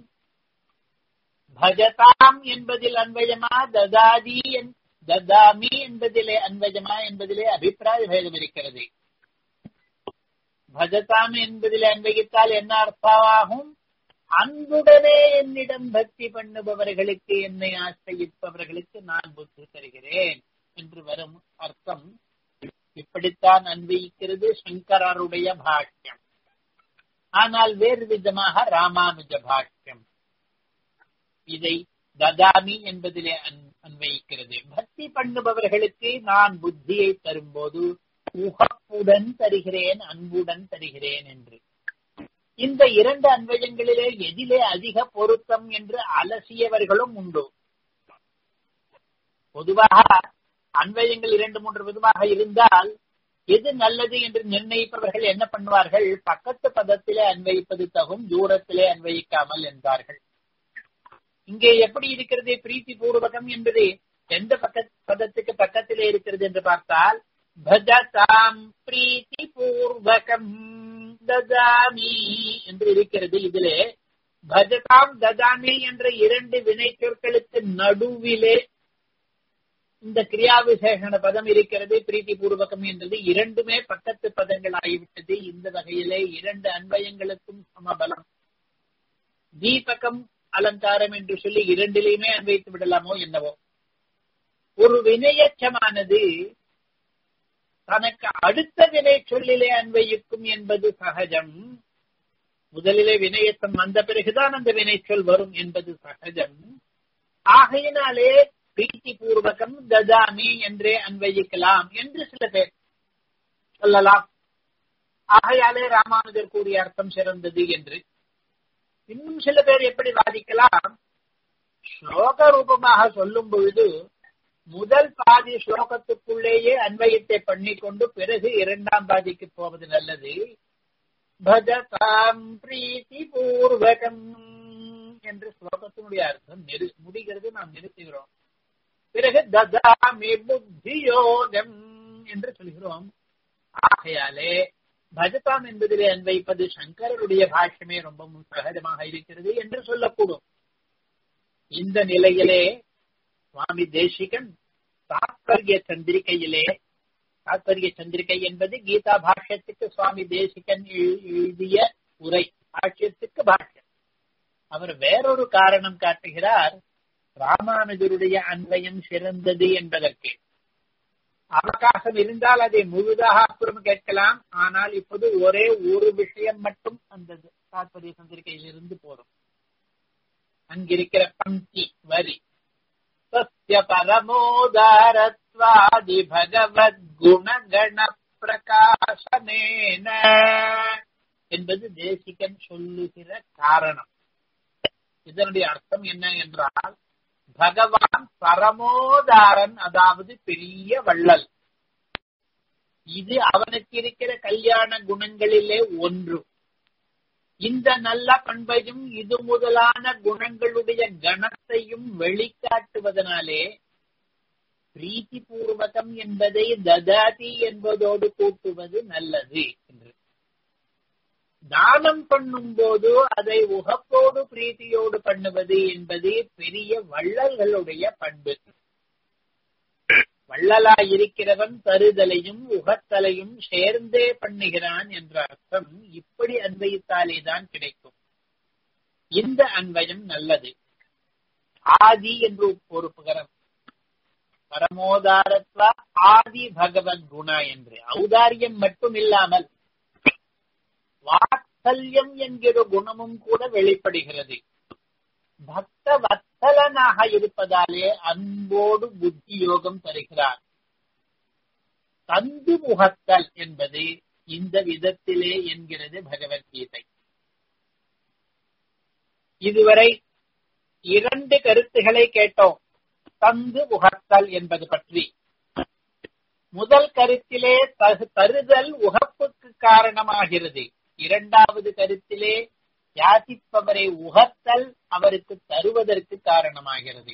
பஜதாம் என்பதில் அன்வயமா ததாதி ததாமி என்பதிலே அன்வயமா என்பதிலே அபிப்பிராய பேதம் இருக்கிறது பஜதாம் என்பதிலே அன்வயித்தால் என்ன அர்த்தமாகும் அன்புடனே என்னிடம் பக்தி பண்ணுபவர்களுக்கு என்னை ஆசிரியிப்பவர்களுக்கு நான் புத்தி தருகிறேன் என்று வரும் அர்த்தம் இப்படித்தான் அன்வயிக்கிறது சங்கரருடைய பாஷ்யம் ஆனால் வேறு விதமாக ராமானுஜ பாஷ்யம் இதை ததாமி என்பதிலே அன்வயிக்கிறது பக்தி பண்ணுபவர்களுக்கு நான் புத்தியை தரும்போது உகப்புடன் தருகிறேன் அன்புடன் தருகிறேன் என்று இந்த இரண்டு அன்வயங்களிலே எதிலே அதிக பொருத்தம் என்று அலசியவர்களும் உண்டு பொதுவாக அன்வயங்கள் இரண்டு மூன்று விதமாக இருந்தால் எது நல்லது என்று நிர்ணயிப்பவர்கள் என்ன பண்ணுவார்கள் பக்கத்து பதத்திலே அன்வயிப்பது தகும் தூரத்திலே அன்வயிக்காமல் என்பார்கள் இங்கே எப்படி இருக்கிறது பிரீத்தி பூர்வகம் என்பது எந்த பக்க பதத்துக்கு பக்கத்திலே இருக்கிறது என்று பார்த்தால் பஜதாம் பிரீத்தி பூர்வகம் ததாமி என்று இருக்கிறது இதிலே பஜதாம் ததாமி என்ற இரண்டு வினை சொற்களுக்கு நடுவிலே இந்த கிரியா விசேஷண பதம் இருக்கிறது பிரீத்தி பூர்வகம் என்றது இரண்டுமே பக்கத்து பதங்கள் ஆகிவிட்டது இந்த வகையிலே இரண்டு அன்வயங்களுக்கும் சமபலம் தீபகம் அலங்காரம் என்று சொல்லி இரண்டிலையுமே அன்வைத்து விடலாமோ என்னவோ ஒரு வினையச்சமானது தனக்கு அடுத்த வினை சொல்லிலே அன்வயிக்கும் என்பது சகஜம் முதலிலே வினையச்சம் வந்த பிறகுதான் அந்த வினைச்சொல் வரும் என்பது சகஜம் ஆகையினாலே பிரீத்தி பூர்வகம் ததாமி என்றே அன்வயிக்கலாம் என்று சில பேர் சொல்லலாம் ஆகையாலே ராமானுஜர் கூறிய அர்த்தம் சிறந்தது என்று இன்னும் சில பேர் எப்படி வாதிக்கலாம் ஸ்லோக ரூபமாக சொல்லும் பொழுது முதல் பாதி ஸ்லோகத்துக்குள்ளேயே அன்வயத்தை பண்ணிக்கொண்டு பிறகு இரண்டாம் பாதிக்கு போவது நல்லது பஜதாம் பிரீத்தி பூர்வகம் என்று ஸ்லோகத்தினுடைய அர்த்தம் முடிகிறது நாம் நிறுத்துகிறோம் பிறகு ததாமி புத்தி யோகம் என்று சொல்கிறோம் ஆகையாலே பஜதாம் என்பதிலே அன்வைப்பது சங்கரருடைய பாஷ்யமே ரொம்ப சகஜமாக இருக்கிறது என்று சொல்லக்கூடும் இந்த நிலையிலே சுவாமி தேசிகன் தாத்பரிய சந்திரிகையிலே தாத்பரிய சந்திரிகை என்பது கீதா பாஷ்யத்துக்கு சுவாமி தேசிகன் எழுதிய உரை பாஷ்யத்துக்கு பாஷ்யம் அவர் வேறொரு காரணம் காட்டுகிறார் ராமானுஜருடைய அன்வயம் சிறந்தது என்பதற்கு அவகாசம் இருந்தால் அதை முழுதாக அப்புறம் கேட்கலாம் ஆனால் இப்போது ஒரே ஒரு விஷயம் மட்டும் அந்த தாத்பரிய சந்திரிகையில் இருந்து போதும் அங்கிருக்கிற பங்கி வரி சத்ய பரமோதாரத்வாதி பகவத் குணகண பிரகாசனேன என்பது தேசிகன் சொல்லுகிற காரணம் இதனுடைய அர்த்தம் என்ன என்றால் பகவான் பரமோதாரன் அதாவது பெரிய வள்ளல் இது அவனுக்கு இருக்கிற கல்யாண குணங்களிலே ஒன்று இந்த நல்ல பண்பையும் இது முதலான குணங்களுடைய கணத்தையும் வெளிக்காட்டுவதனாலே பிரீத்தி பூர்வகம் என்பதை ததாதி என்பதோடு கூட்டுவது நல்லது என்று தானம் பண்ணும் போது அதை உகப்போடு பிரீத்தியோடு பண்ணுவது என்பது பெரிய வள்ளல்களுடைய பண்பு வள்ளலாய் இருக்கிறவன் தருதலையும் உகத்தலையும் சேர்ந்தே பண்ணுகிறான் என்ற அர்த்தம் இப்படி அன்வயித்தாலே தான் கிடைக்கும் இந்த அன்வயம் நல்லது ஆதி என்று ஒரு புகரம் பரமோதாரத்வா ஆதி பகவத் குணா என்று ஔதாரியம் மட்டும் இல்லாமல் வாத்சல்யம் என்கிற குணமும் கூட வெளிப்படுகிறது பக்த வத்சலனாக இருப்பதாலே அன்போடு புத்தி யோகம் தருகிறார் தந்து முகத்தல் என்பது இந்த விதத்திலே என்கிறது பகவத்கீதை இதுவரை இரண்டு கருத்துக்களை கேட்டோம் தந்து உகத்தல் என்பது பற்றி முதல் கருத்திலே தருதல் உகப்புக்கு காரணமாகிறது இரண்டாவது கருத்திலே யாசிப்பவரை உகத்தல் அவருக்கு தருவதற்கு காரணமாகிறது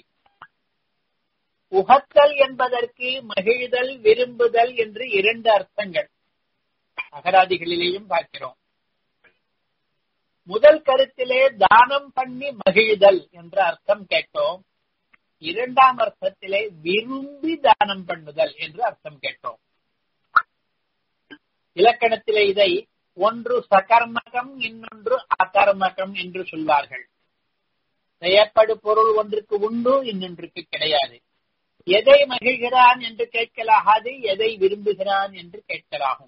உகத்தல் என்பதற்கு மகிழ்தல் விரும்புதல் என்று இரண்டு அர்த்தங்கள் அகராதிகளிலேயும் பார்க்கிறோம் முதல் கருத்திலே தானம் பண்ணி மகிழ்தல் என்ற அர்த்தம் கேட்டோம் இரண்டாம் அர்த்தத்திலே விரும்பி தானம் பண்ணுதல் என்று அர்த்தம் கேட்டோம் இலக்கணத்திலே இதை ஒன்று சகர்மகம் இன்னொன்று அகர்மகம் என்று சொல்வார்கள் செய்யப்படு பொருள் ஒன்றுக்கு உண்டு இன்னொன்றுக்கு கிடையாது எதை மகிழ்கிறான் என்று கேட்கலாகாது எதை விரும்புகிறான் என்று கேட்கலாகும்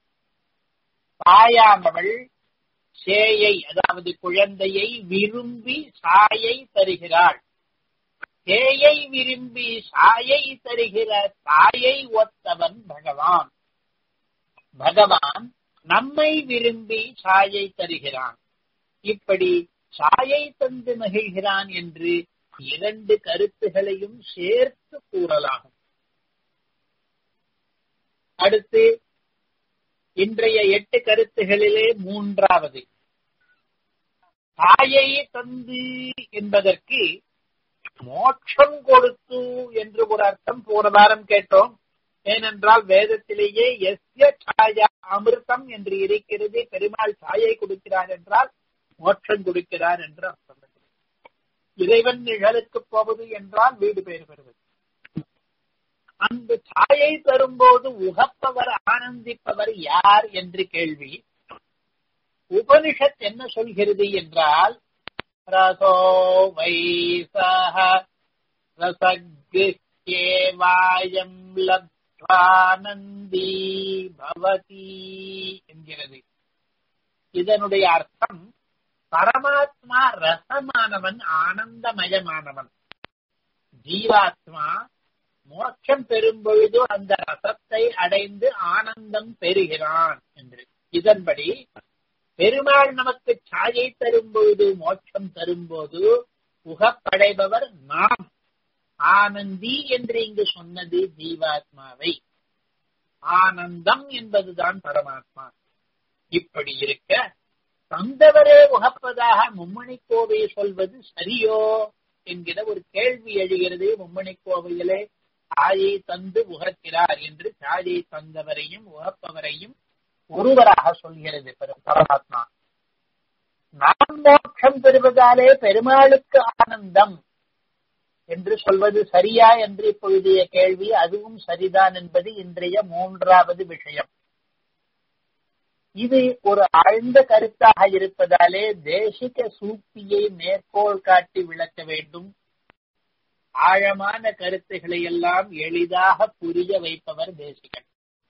தாயானவள் சேயை அதாவது குழந்தையை விரும்பி சாயை தருகிறாள் சேயை விரும்பி சாயை தருகிற தாயை ஒத்தவன் பகவான் பகவான் நம்மை விரும்பி சாயை தருகிறான் இப்படி சாயை தந்து மகிழ்கிறான் என்று இரண்டு கருத்துகளையும் சேர்த்து கூறலாகும் அடுத்து இன்றைய எட்டு கருத்துகளிலே மூன்றாவது தாயை தந்து என்பதற்கு மோட்சம் கொடுத்து என்று ஒரு அர்த்தம் போன வாரம் கேட்டோம் ஏனென்றால் வேதத்திலேயே எஸ்ய சாயா அமிர்தம் என்று இருக்கிறது பெருமாள் சாயை கொடுக்கிறார் என்றால் மோட்சம் கொடுக்கிறார் என்று அர்த்தம் இறைவன் நிழலுக்கு போவது என்றால் வீடு பெயர் பெறுவது அந்த சாயை தரும்போது உகப்பவர் ஆனந்திப்பவர் யார் என்று கேள்வி உபனிஷத் என்ன சொல்கிறது என்றால் ரசோ வைசக ரசகேவாயம் லப்வானந்தி பவதி என்கிறது இதனுடைய அர்த்தம் பரமாத்மா ரசமானவன் ஆனந்தமயமானவன் ஜீவாத்மா மோட்சம் பெறும் பொழுது அந்த ரசத்தை அடைந்து ஆனந்தம் பெறுகிறான் என்று இதன்படி பெருமாள் நமக்கு சாயை தரும் பொழுது மோட்சம் தரும்போது உகப்படைபவர் நாம் ஆனந்தி என்று இங்கு சொன்னது ஜீவாத்மாவை ஆனந்தம் என்பதுதான் பரமாத்மா இப்படி இருக்க தந்தவரே உகப்பதாக மும்மணி கோவை சொல்வது சரியோ என்கிற ஒரு கேள்வி எழுகிறது மும்மணி கோவையிலே தாயை தந்து உகக்கிறார் என்று தாயை தந்தவரையும் உகப்பவரையும் ஒருவராக சொல்கிறது பரமாத்மா நாம் மோட்சம் பெறுவதாலே பெருமாளுக்கு ஆனந்தம் என்று சொல்வது சரியா என்று இப்பொழுதைய கேள்வி அதுவும் சரிதான் என்பது இன்றைய மூன்றாவது விஷயம் இது ஒரு ஆழ்ந்த கருத்தாக இருப்பதாலே தேசிக சூக்தியை மேற்கோள் காட்டி விளக்க வேண்டும் ஆழமான கருத்துக்களை எல்லாம் எளிதாக புரிய வைப்பவர் தேசிகன்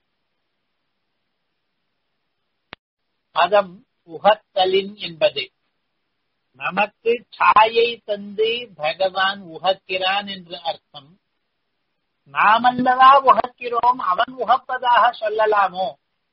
பதம் உகத்தலின் என்பது நமக்கு சாயை தந்து பகவான் உகக்கிறான் என்று அர்த்தம் நாமல்லவா உகக்கிறோம் அவன் உகப்பதாக சொல்லலாமோ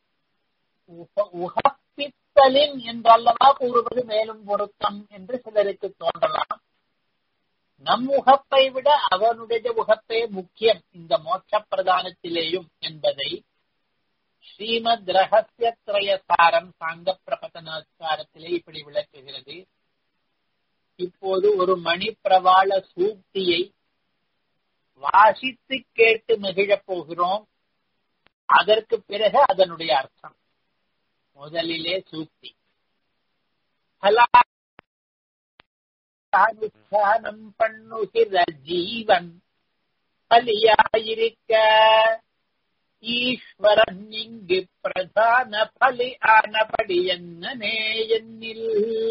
உகப்பித்தலின் என்றல்லவா கூறுவது மேலும் பொருத்தம் என்று சிலருக்கு தோன்றலாம் நம் உகப்பை விட அவனுடைய உகப்பே முக்கியம் இந்த மோட்ச பிரதானத்திலேயும் என்பதை ஸ்ரீமத் ரகசிய திரயசாரம் சாங்க பிரபதனாச்சாரத்திலே இப்படி விளக்குகிறது இப்போது ஒரு மணிப்பிரவாள சூக்தியை வாசித்து கேட்டு மகிழப் போகிறோம் அதற்கு பிறகு அதனுடைய அர்த்தம் முதலிலே சூக்தி அனுஷ்டானம் பண்ணுகிற ஜீவன் பலியாயிருக்க ஈஸ்வரன் இங்கு பிரதான பலி ஆனபடி என்னனே என்னில்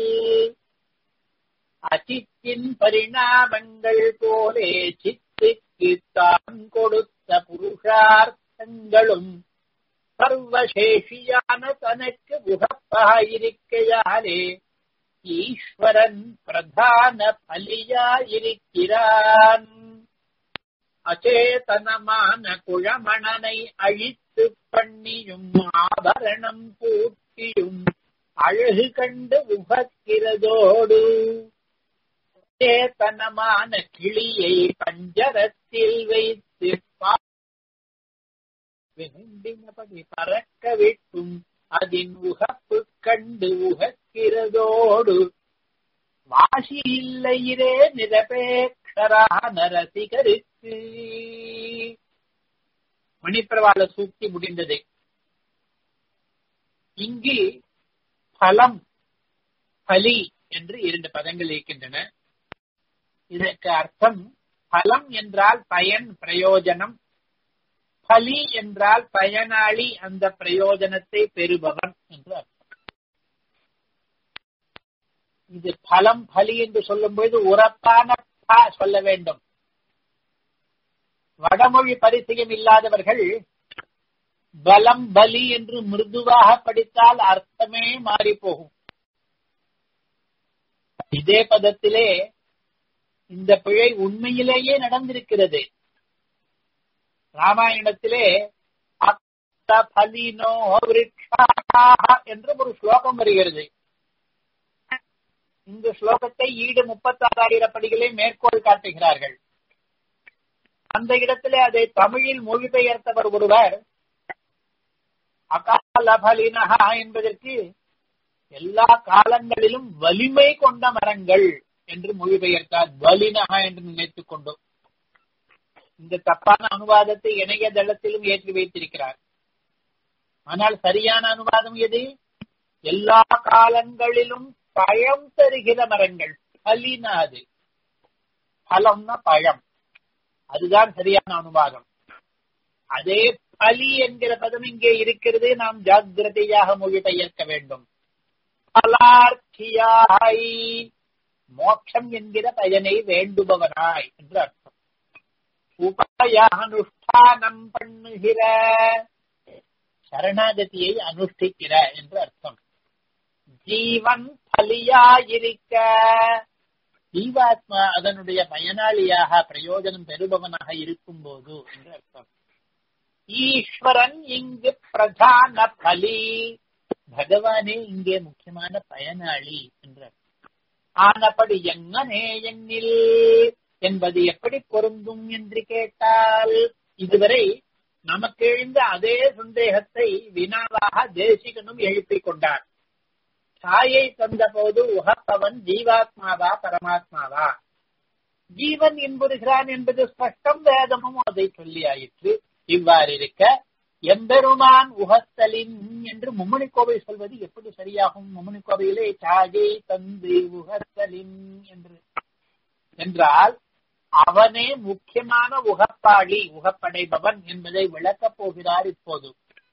அச்சித்தின் பரிணாமங்கள் போலே சித்துக்கு தான் கொடுத்த புருஷார்த்தங்களும் சர்வசேஷியான தனக்கு உகப்பாயிருக்கையாலே ஈஸ்வரன் பிரதான பலியாயிருக்கிறான் அச்சேதனமான குழமணனை அழித்து பண்ணியும் ஆபரணம் பூட்டியும் அழகு கண்டு உகக்கிறதோடு சேத்தனமான கிளியை பஞ்சரத்தில் வைத்து விரும்பினபடி பறக்க விட்டும் அதன் உகப்பு கண்டு உகக்கிறதோடு வாசி இல்லையிரே நிரபேக்ஷரான ரசிகருக்கு மணிப்பிரவாள சூக்தி முடிந்தது இங்கு பலம் பலி என்று இரண்டு பதங்கள் இருக்கின்றன இதற்கு அர்த்தம் பலம் என்றால் பயன் பிரயோஜனம் பலி என்றால் பயனாளி அந்த பிரயோஜனத்தை பெறுபவன் என்று அர்த்தம் இது பலம் பலி என்று சொல்லும் பொழுது உரப்பான சொல்ல வேண்டும் வடமொழி பரிசயம் இல்லாதவர்கள் பலம் பலி என்று மிருதுவாக படித்தால் அர்த்தமே மாறி போகும் இதே பதத்திலே இந்த பிழை உண்மையிலேயே நடந்திருக்கிறது ராமாயணத்திலே அத்த பலினோ என்று ஒரு ஸ்லோகம் வருகிறது இந்த ஸ்லோகத்தை ஈடு முப்பத்தாறாயிரம் படிகளே மேற்கோள் காட்டுகிறார்கள் அந்த இடத்திலே அதை தமிழில் மொழிபெயர்த்தவர் ஒருவர் அகால பலினஹா என்பதற்கு எல்லா காலங்களிலும் வலிமை கொண்ட மரங்கள் என்று மொழிபெயர்த்தார் வலினஹா என்று நினைத்துக் கொண்டோம் இந்த தப்பான அனுவாதத்தை இணைய தளத்திலும் ஏற்றி வைத்திருக்கிறார் ஆனால் சரியான அனுவாதம் எது எல்லா காலங்களிலும் பழம் தருகிற மரங்கள் பலினா அது பழம்னா பழம் அதுதான் சரியான அனுவாதம் அதே பலி என்கிற பதம் இங்கே இருக்கிறது நாம் ஜாகிரதையாக மொழிபெயர்க்க வேண்டும் பலார்த்தியாய் மோட்சம் என்கிற பயனை வேண்டுபவனாய் என்று அர்த்தம் உபாயானுஷ்டானம் பண்ணுகிற சரணாகதியை அனுஷ்டிக்கிற என்று அர்த்தம் ஜீவன் பலியாயிருக்க ஜீவாத்மா அதனுடைய பயனாளியாக பிரயோஜனம் பெறுபவனாக இருக்கும் போது என்று அர்த்தம் ஈஸ்வரன் இங்கு பிரதான பலி பகவானே இங்கே முக்கியமான பயனாளி என்று அர்த்தம் ஆனபடி எங்கனே எண்ணில் என்பது எப்படி பொருந்தும் என்று கேட்டால் இதுவரை நமக்கு எழுந்த அதே சந்தேகத்தை வினாவாக தேசிகனும் எழுப்பிக் கொண்டார் சாயை தந்த போது உகப்பவன் ஜீவாத்மாவா பரமாத்மாவா ஜீவன் என்புறுகிறான் என்பது ஸ்பஷ்டம் வேதமும் அதை சொல்லி ஆயிற்று இவ்வாறு இருக்க எம்பெருமான் உகத்தலின் என்று மும்மணி கோவை சொல்வது எப்படி சரியாகும் மும்மணி கோவையிலே சாகை தந்து உகத்தலின் என்று என்றால் அவனே முக்கியமான உகப்பாளி உகப்படைபவன் என்பதை விளக்கப் போகிறார் இப்போது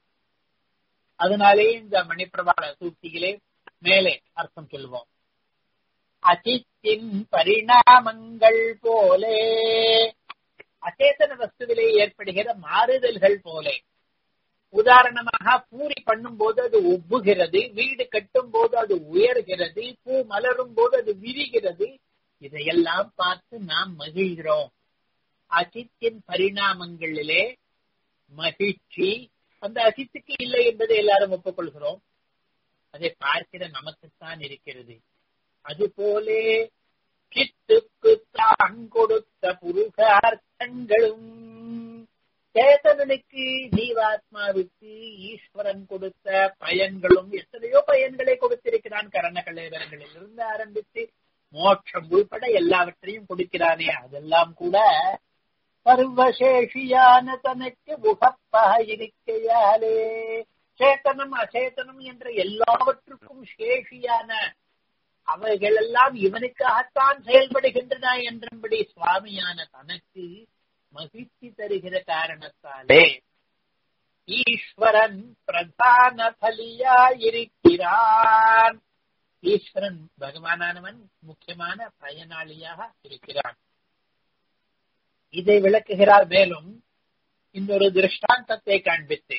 அதனாலே இந்த மணிப்பிரபாள சூக்தியிலே மேலே அர்த்தம் சொல்வோம் அசித்தின் பரிணாமங்கள் போலே அச்சேதன வஸ்துவிலே ஏற்படுகிற மாறுதல்கள் போலே உதாரணமாக பூரி பண்ணும் போது அது உப்புகிறது வீடு கட்டும் போது அது உயர்கிறது பூ மலரும் போது அது விரிகிறது இதையெல்லாம் பார்த்து நாம் மகிழ்கிறோம் அசித்தின் பரிணாமங்களிலே மகிழ்ச்சி அந்த அசித்துக்கு இல்லை என்பதை எல்லாரும் ஒப்புக்கொள்கிறோம் அதை பார்க்கிற நமக்குத்தான் இருக்கிறது அதுபோலே கித்துக்கு தான் கொடுத்த புருஷார்த்தங்களும் சேதனனுக்கு ஜீவாத்மாவுக்கு ஈஸ்வரன் கொடுத்த பயன்களும் எத்தனையோ பயன்களை கொடுத்திருக்கிறான் கரணகலேவரங்களில் இருந்து ஆரம்பித்து மோட்சம் உள்பட எல்லாவற்றையும் கொடுக்கிறானே அதெல்லாம் கூட சர்வசேஷியான தனக்கு உகப்பாக இருக்கையாலே சேத்தனம் அச்சேதனம் என்ற எல்லாவற்றுக்கும் சேஷியான அவைகள் எல்லாம் இவனுக்காகத்தான் செயல்படுகின்றன என்றபடி சுவாமியான தனக்கு மகிழ்ச்சி தருகிற காரணத்தாலே ஈஸ்வரன் பிரதான பலியாயிருக்கிறான் ஈஸ்வரன் பகவானானவன் முக்கியமான பயனாளியாக இருக்கிறான் இதை விளக்குகிறார் மேலும் இன்னொரு திருஷ்டாந்தத்தை காண்பித்து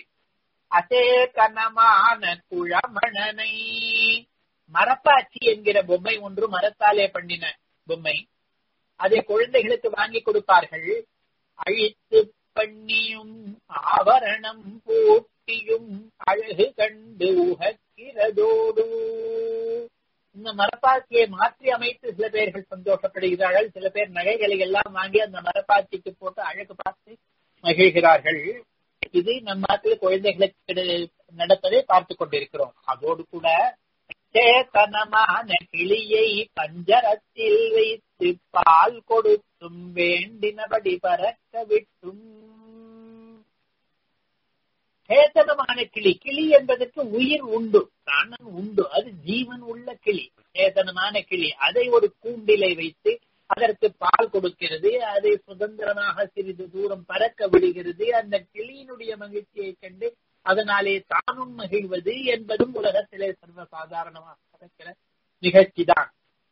அசேதனமான குழமணனை மரப்பாச்சி என்கிற பொம்மை ஒன்று மரத்தாலே பண்ணின பொம்மை அதை குழந்தைகளுக்கு வாங்கி கொடுப்பார்கள் அழித்து பண்ணியும் ஆபரணம் பூட்டியும் அழகு கண்டு உகக்கிறதோடு இந்த மரப்பாச்சியை மாற்றி அமைத்து சில பேர்கள் சந்தோஷப்படுகிறார்கள் சில பேர் நகைகளை எல்லாம் வாங்கி அந்த மரப்பாச்சிக்கு போட்டு அழகு பார்த்து மகிழ்கிறார்கள் இது நம் நாட்டில் குழந்தைகளுக்கு நடப்பதை பார்த்து கொண்டிருக்கிறோம் அதோடு கூட சேத்தனமான கிளியை பஞ்சரத்தில் வைத்து பால் கொடுத்தும் வேண்டினபடி பறக்க விட்டும் சேத்தனமான கிளி கிளி என்பதற்கு உயிர் உண்டு பிராணன் உண்டு அது ஜீவன் உள்ள கிளி சேதனமான கிளி அதை ஒரு கூண்டிலை வைத்து அதற்கு பால் கொடுக்கிறது அதை சுதந்திரமாக சிறிது தூரம் பறக்க விடுகிறது அந்த கிளியினுடைய மகிழ்ச்சியை கண்டு அதனாலே தானும் மகிழ்வது என்பதும் உலகத்திலே சர்வசாதாரணமாக நடக்கிற நிகழ்ச்சிதான்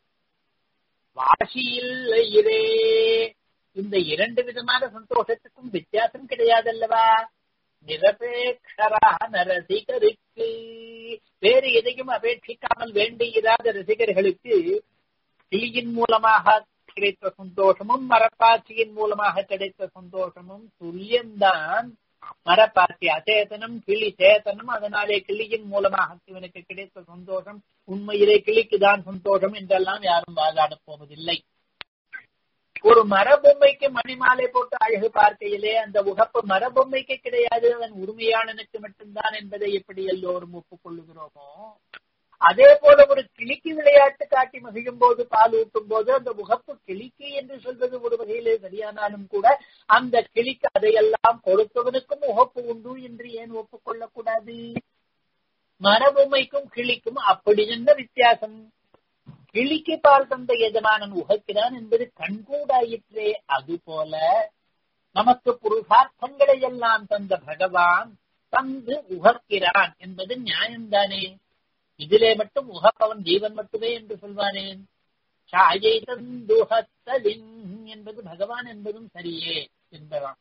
வாசியில்லையிரே இந்த இரண்டு விதமான சந்தோஷத்துக்கும் வித்தியாசம் கிடையாதல்லவா நிரபேட்சரான ரசிகருக்கு வேறு எதையும் அபேட்சிக்காமல் வேண்டியிராத ரசிகர்களுக்கு கிளியின் மூலமாக கிடைத்த சந்தோஷமும் மரப்பாச்சியின் மூலமாக கிடைத்த சந்தோஷமும் துல்லியம்தான் மரப்பாச்சி அச்சேதனம் கிளி சேத்தனம் அதனாலே கிளியின் மூலமாக இவனுக்கு கிடைத்த சந்தோஷம் உண்மையிலே கிளிக்குதான் சந்தோஷம் என்றெல்லாம் யாரும் வாதாடப் போவதில்லை ஒரு மரபொம்மைக்கு மணிமாலை போட்டு அழகு பார்க்கையிலே அந்த உகப்பு மரபொம்மைக்கு கிடையாது அதன் உரிமையாளனுக்கு மட்டும்தான் என்பதை எப்படி எல்லோரும் ஒப்புக்கொள்ளுகிறோமோ அதே போல ஒரு கிளிக்கு விளையாட்டு காட்டி மகிழும் போது பால் ஊட்டும் போது அந்த உகப்பு கிளிக்கு என்று சொல்வது ஒரு வகையிலே சரியானாலும் கூட அந்த கிளிக்கு அதையெல்லாம் கொடுத்தவனுக்கும் உகப்பு உண்டு என்று ஏன் ஒப்புக்கொள்ளக் கூடாது மரபொம்மைக்கும் கிளிக்கும் அப்படி என்ன வித்தியாசம் கிளிக்கு பால் தந்த எஜமானன் உகக்கிறான் என்பது கண்கூடாயிற்றே அது போல நமக்கு புருஷார்த்தங்களை எல்லாம் தந்த பகவான் தந்து உகக்கிறான் என்பது நியாயம்தானே இதிலே மட்டும் உகப்பவன் ஜீவன் மட்டுமே என்று சொல்வானேன் சாயை தந்துகத்தலின் என்பது பகவான் என்பதும் சரியே என்பதாம்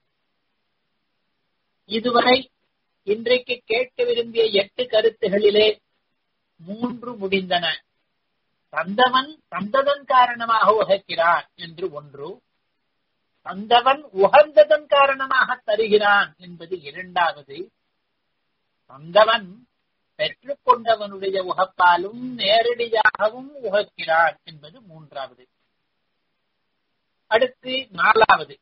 இதுவரை இன்றைக்கு கேட்க விரும்பிய எட்டு கருத்துகளிலே மூன்று முடிந்தன தந்தவன் தந்ததன் காரணமாக உகக்கிறான் என்று ஒன்று தந்தவன் உகந்ததன் காரணமாக தருகிறான் என்பது இரண்டாவது தந்தவன் பெற்றுக்கொண்டவனுடைய உகப்பாலும் நேரடியாகவும் உகக்கிறான் என்பது மூன்றாவது அடுத்து நாலாவது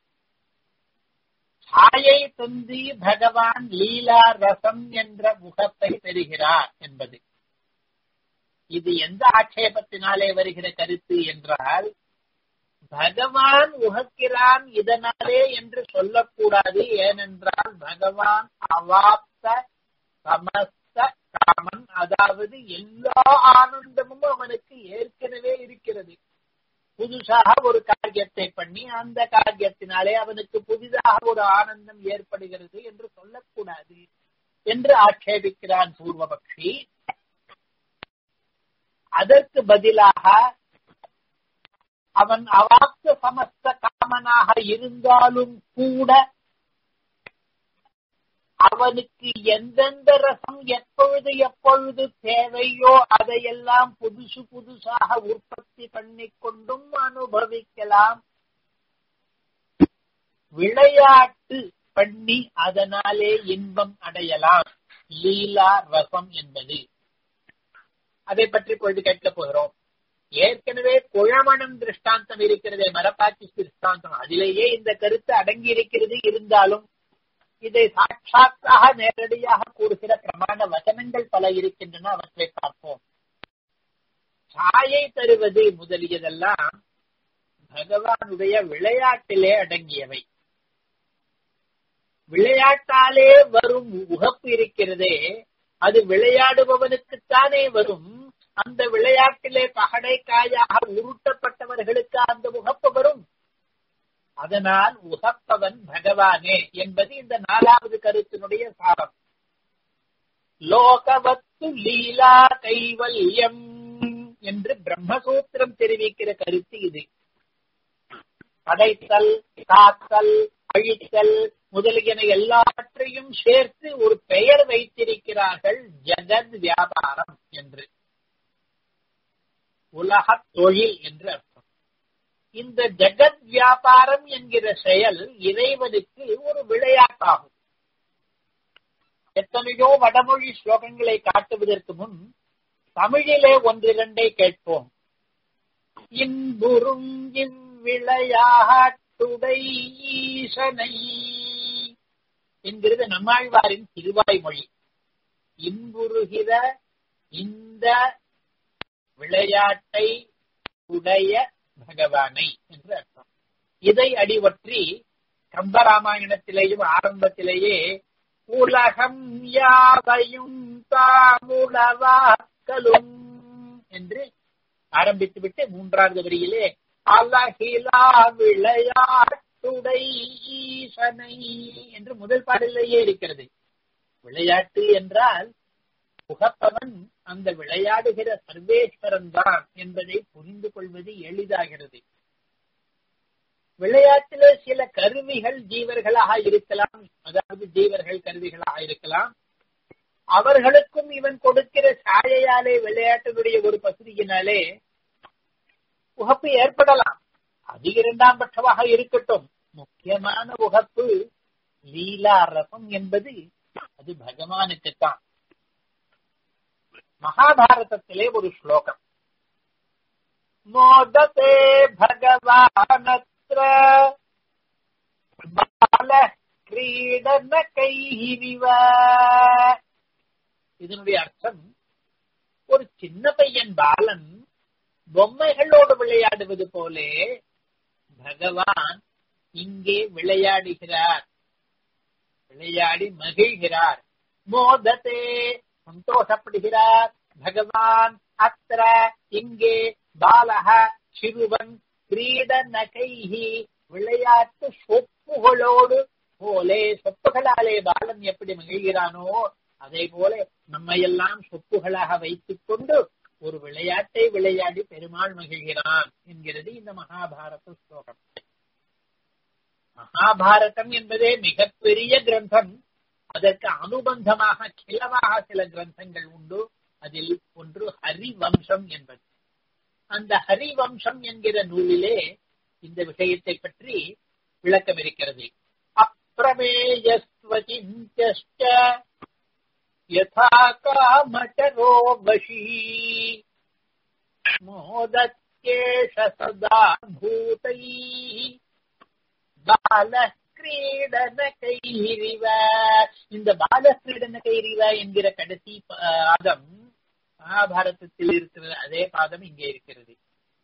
சாயை தந்தி பகவான் லீலா ரசம் என்ற முகத்தை பெறுகிறார் என்பது இது எந்த ஆட்சேபத்தினாலே வருகிற கருத்து என்றால் பகவான் உகக்கிறான் இதனாலே என்று சொல்லக்கூடாது ஏனென்றால் பகவான் அவாப்த சமஸ்த காமன் அதாவது எல்லா ஆனந்தமும் அவனுக்கு ஏற்கனவே இருக்கிறது புதுசாக ஒரு காரியத்தை பண்ணி அந்த காரியத்தினாலே அவனுக்கு புதிதாக ஒரு ஆனந்தம் ஏற்படுகிறது என்று சொல்லக்கூடாது என்று ஆட்சேபிக்கிறான் பூர்வபக்ஷி அதற்கு பதிலாக அவன் அவாப்த சமஸ்த காமனாக இருந்தாலும் கூட அவனுக்கு எந்தெந்த ரசம் எப்பொழுது எப்பொழுது தேவையோ அதையெல்லாம் புதுசு புதுசாக உற்பத்தி பண்ணிக்கொண்டும் அனுபவிக்கலாம் விளையாட்டு பண்ணி அதனாலே இன்பம் அடையலாம் லீலா ரசம் என்பது அதை பற்றி பொழுது கேட்கப் போகிறோம் ஏற்கனவே குழமணம் திருஷ்டாந்தம் இருக்கிறதே மரப்பாச்சி திருஷ்டாந்தம் அதிலேயே இந்த கருத்து அடங்கி இருக்கிறது இருந்தாலும் இதை சாட்சாத்தாக நேரடியாக கூறுகிற பிரமாண வசனங்கள் பல இருக்கின்றன அவற்றை பார்ப்போம் சாயை தருவது முதலியதெல்லாம் பகவானுடைய விளையாட்டிலே அடங்கியவை விளையாட்டாலே வரும் உகப்பு இருக்கிறதே அது விளையாடுபவனுக்குத்தானே வரும் அந்த விளையாட்டிலே பகடைக்காயாக உருட்டப்பட்டவர்களுக்கு அந்த உகப்பு வரும் அதனால் உகப்பவன் பகவானே என்பது இந்த நாலாவது கருத்தினுடைய சாரம் லோகவத்து லீலா கைவல்யம் என்று பிரம்மசூத்திரம் தெரிவிக்கிற கருத்து இது படைத்தல் காத்தல் அழித்தல் முதலியன எல்லாவற்றையும் சேர்த்து ஒரு பெயர் வைத்திருக்கிறார்கள் ஜெகத் வியாபாரம் என்று உலக தொழில் என்று அர்த்தம் இந்த ஜெகத் வியாபாரம் என்கிற செயல் இறைவனுக்கு ஒரு விளையாட்டாகும் எத்தனையோ வடமொழி ஸ்லோகங்களை காட்டுவதற்கு முன் தமிழிலே ஒன்றிரண்டை கேட்போம் இன்புறும் இவ்விளையாட்டுடை ஈசனை என்கிறது நம்மாழ்வாரின் திருவாய்மொழி இன்புறுகிற இந்த விளையாட்டை உடைய பகவானை என்று அர்த்தம் இதை அடிவற்றி கம்பராமாயணத்திலேயும் ஆரம்பத்திலேயே உலகம் யாவையும் தாமுளவாக்கலும் என்று ஆரம்பித்துவிட்டு மூன்றாவது வரியிலே அலகிலா விளையாட்டுடை ஈசனை என்று முதல் பாடலிலேயே இருக்கிறது விளையாட்டு என்றால் புகப்பவன் அந்த விளையாடுகிற சர்வேஸ்வரன் தான் என்பதை புரிந்து கொள்வது எளிதாகிறது விளையாட்டிலே சில கருவிகள் ஜீவர்களாக இருக்கலாம் அதாவது ஜீவர்கள் கருவிகளாக இருக்கலாம் அவர்களுக்கும் இவன் கொடுக்கிற சாயையாலே விளையாட்டினுடைய ஒரு பகுதியினாலே உகப்பு ஏற்படலாம் அது இரண்டாம் பட்சமாக இருக்கட்டும் முக்கியமான உகப்பு லீலா ரசம் என்பது அது பகவானுக்குத்தான் மகாபாரதத்திலே ஒரு ஸ்லோகம் மோததே பகவானத்ர பால கிரீடன கைவிவ இதனுடைய அர்த்தம் ஒரு சின்ன பையன் பாலன் பொம்மைகளோடு விளையாடுவது போலே பகவான் இங்கே விளையாடுகிறார் விளையாடி மகிழ்கிறார் மோதத்தே சந்தோஷப்படுகிறார் பகவான் அத்திர இங்கே பாலக சிறுவன் கிரீட நகைஹி விளையாட்டு சொப்பு சொப்புகளோடு போலே சொப்புகளாலே பாலன் எப்படி மகிழ்கிறானோ அதே போல நம்மையெல்லாம் சொப்புகளாக வைத்துக் கொண்டு ஒரு விளையாட்டை விளையாடி பெருமாள் மகிழ்கிறான் என்கிறது இந்த மகாபாரத ஸ்லோகம் மகாபாரதம் என்பதே மிகப்பெரிய கிரந்தம் அதற்கு அனுபந்தமாக கிளவாக சில கிரந்தங்கள் உண்டு அதில் ஒன்று ஹரிவம்சம் என்பது அந்த ஹரிவம்சம் என்கிற நூலிலே இந்த விஷயத்தை பற்றி விளக்கம் இருக்கிறது அப்பிரமேயஸ்வச்சிஞ்ச யதா காமட்டரோ வஷீ மோதத்யேஷ சதா பூதை பால கிரீடன கைரிவ இந்த பால கிரீடன கைரிவ என்கிற கடைசி பாதம் மகாபாரதத்தில் இருக்கிற அதே பாதம் இங்கே இருக்கிறது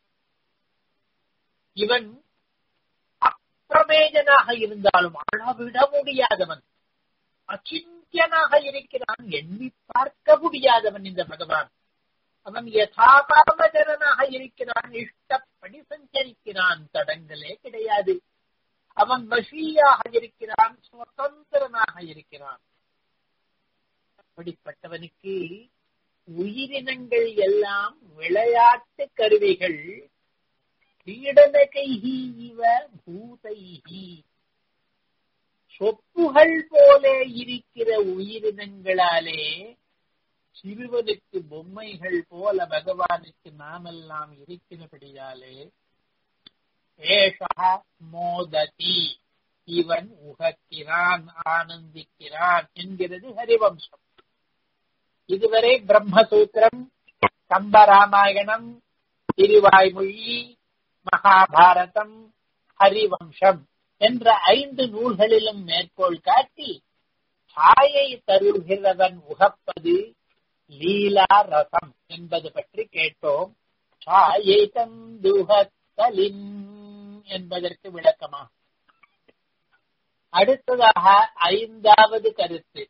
இவன் அப்பிரமேஜனாக இருந்தாலும் அளவிட முடியாதவன் அச்சிந்தியனாக இருக்கிறான் எண்ணி பார்க்க முடியாதவன் இந்த பகவான் அவன் யதாகாமஜரனாக இருக்கிறான் இஷ்டப்படி சஞ்சரிக்கிறான் தடங்களே கிடையாது அவன் வசியாக இருக்கிறான் சுதந்திரனாக இருக்கிறான் அப்படிப்பட்டவனுக்கு உயிரினங்கள் எல்லாம் விளையாட்டு கருவிகள் பீடனகைஹி இவ பூதைஹி சொப்புகள் போல இருக்கிற உயிரினங்களாலே சிறுவனுக்கு பொம்மைகள் போல பகவானுக்கு நாமெல்லாம் இருக்கிறபடியாலே ஏஷா மோததி இவன் உகக்கிறான் ஆனந்திக்கிறான் என்கிறது ஹரிவம்சம் இதுவரை பிரம்மசூத்திரம் கம்பராமாயணம் திருவாய்மொழி மகாபாரதம் ஹரிவம்சம் என்ற ஐந்து நூல்களிலும் மேற்கோள் காட்டி சாயை தருகிறவன் உகப்பது லீலா ரசம் என்பது பற்றி கேட்டோம் சாயை தந்துகத்தலின் என்பதற்கு விளக்கமாகும் அடுத்ததாக ஐந்தாவது கருத்து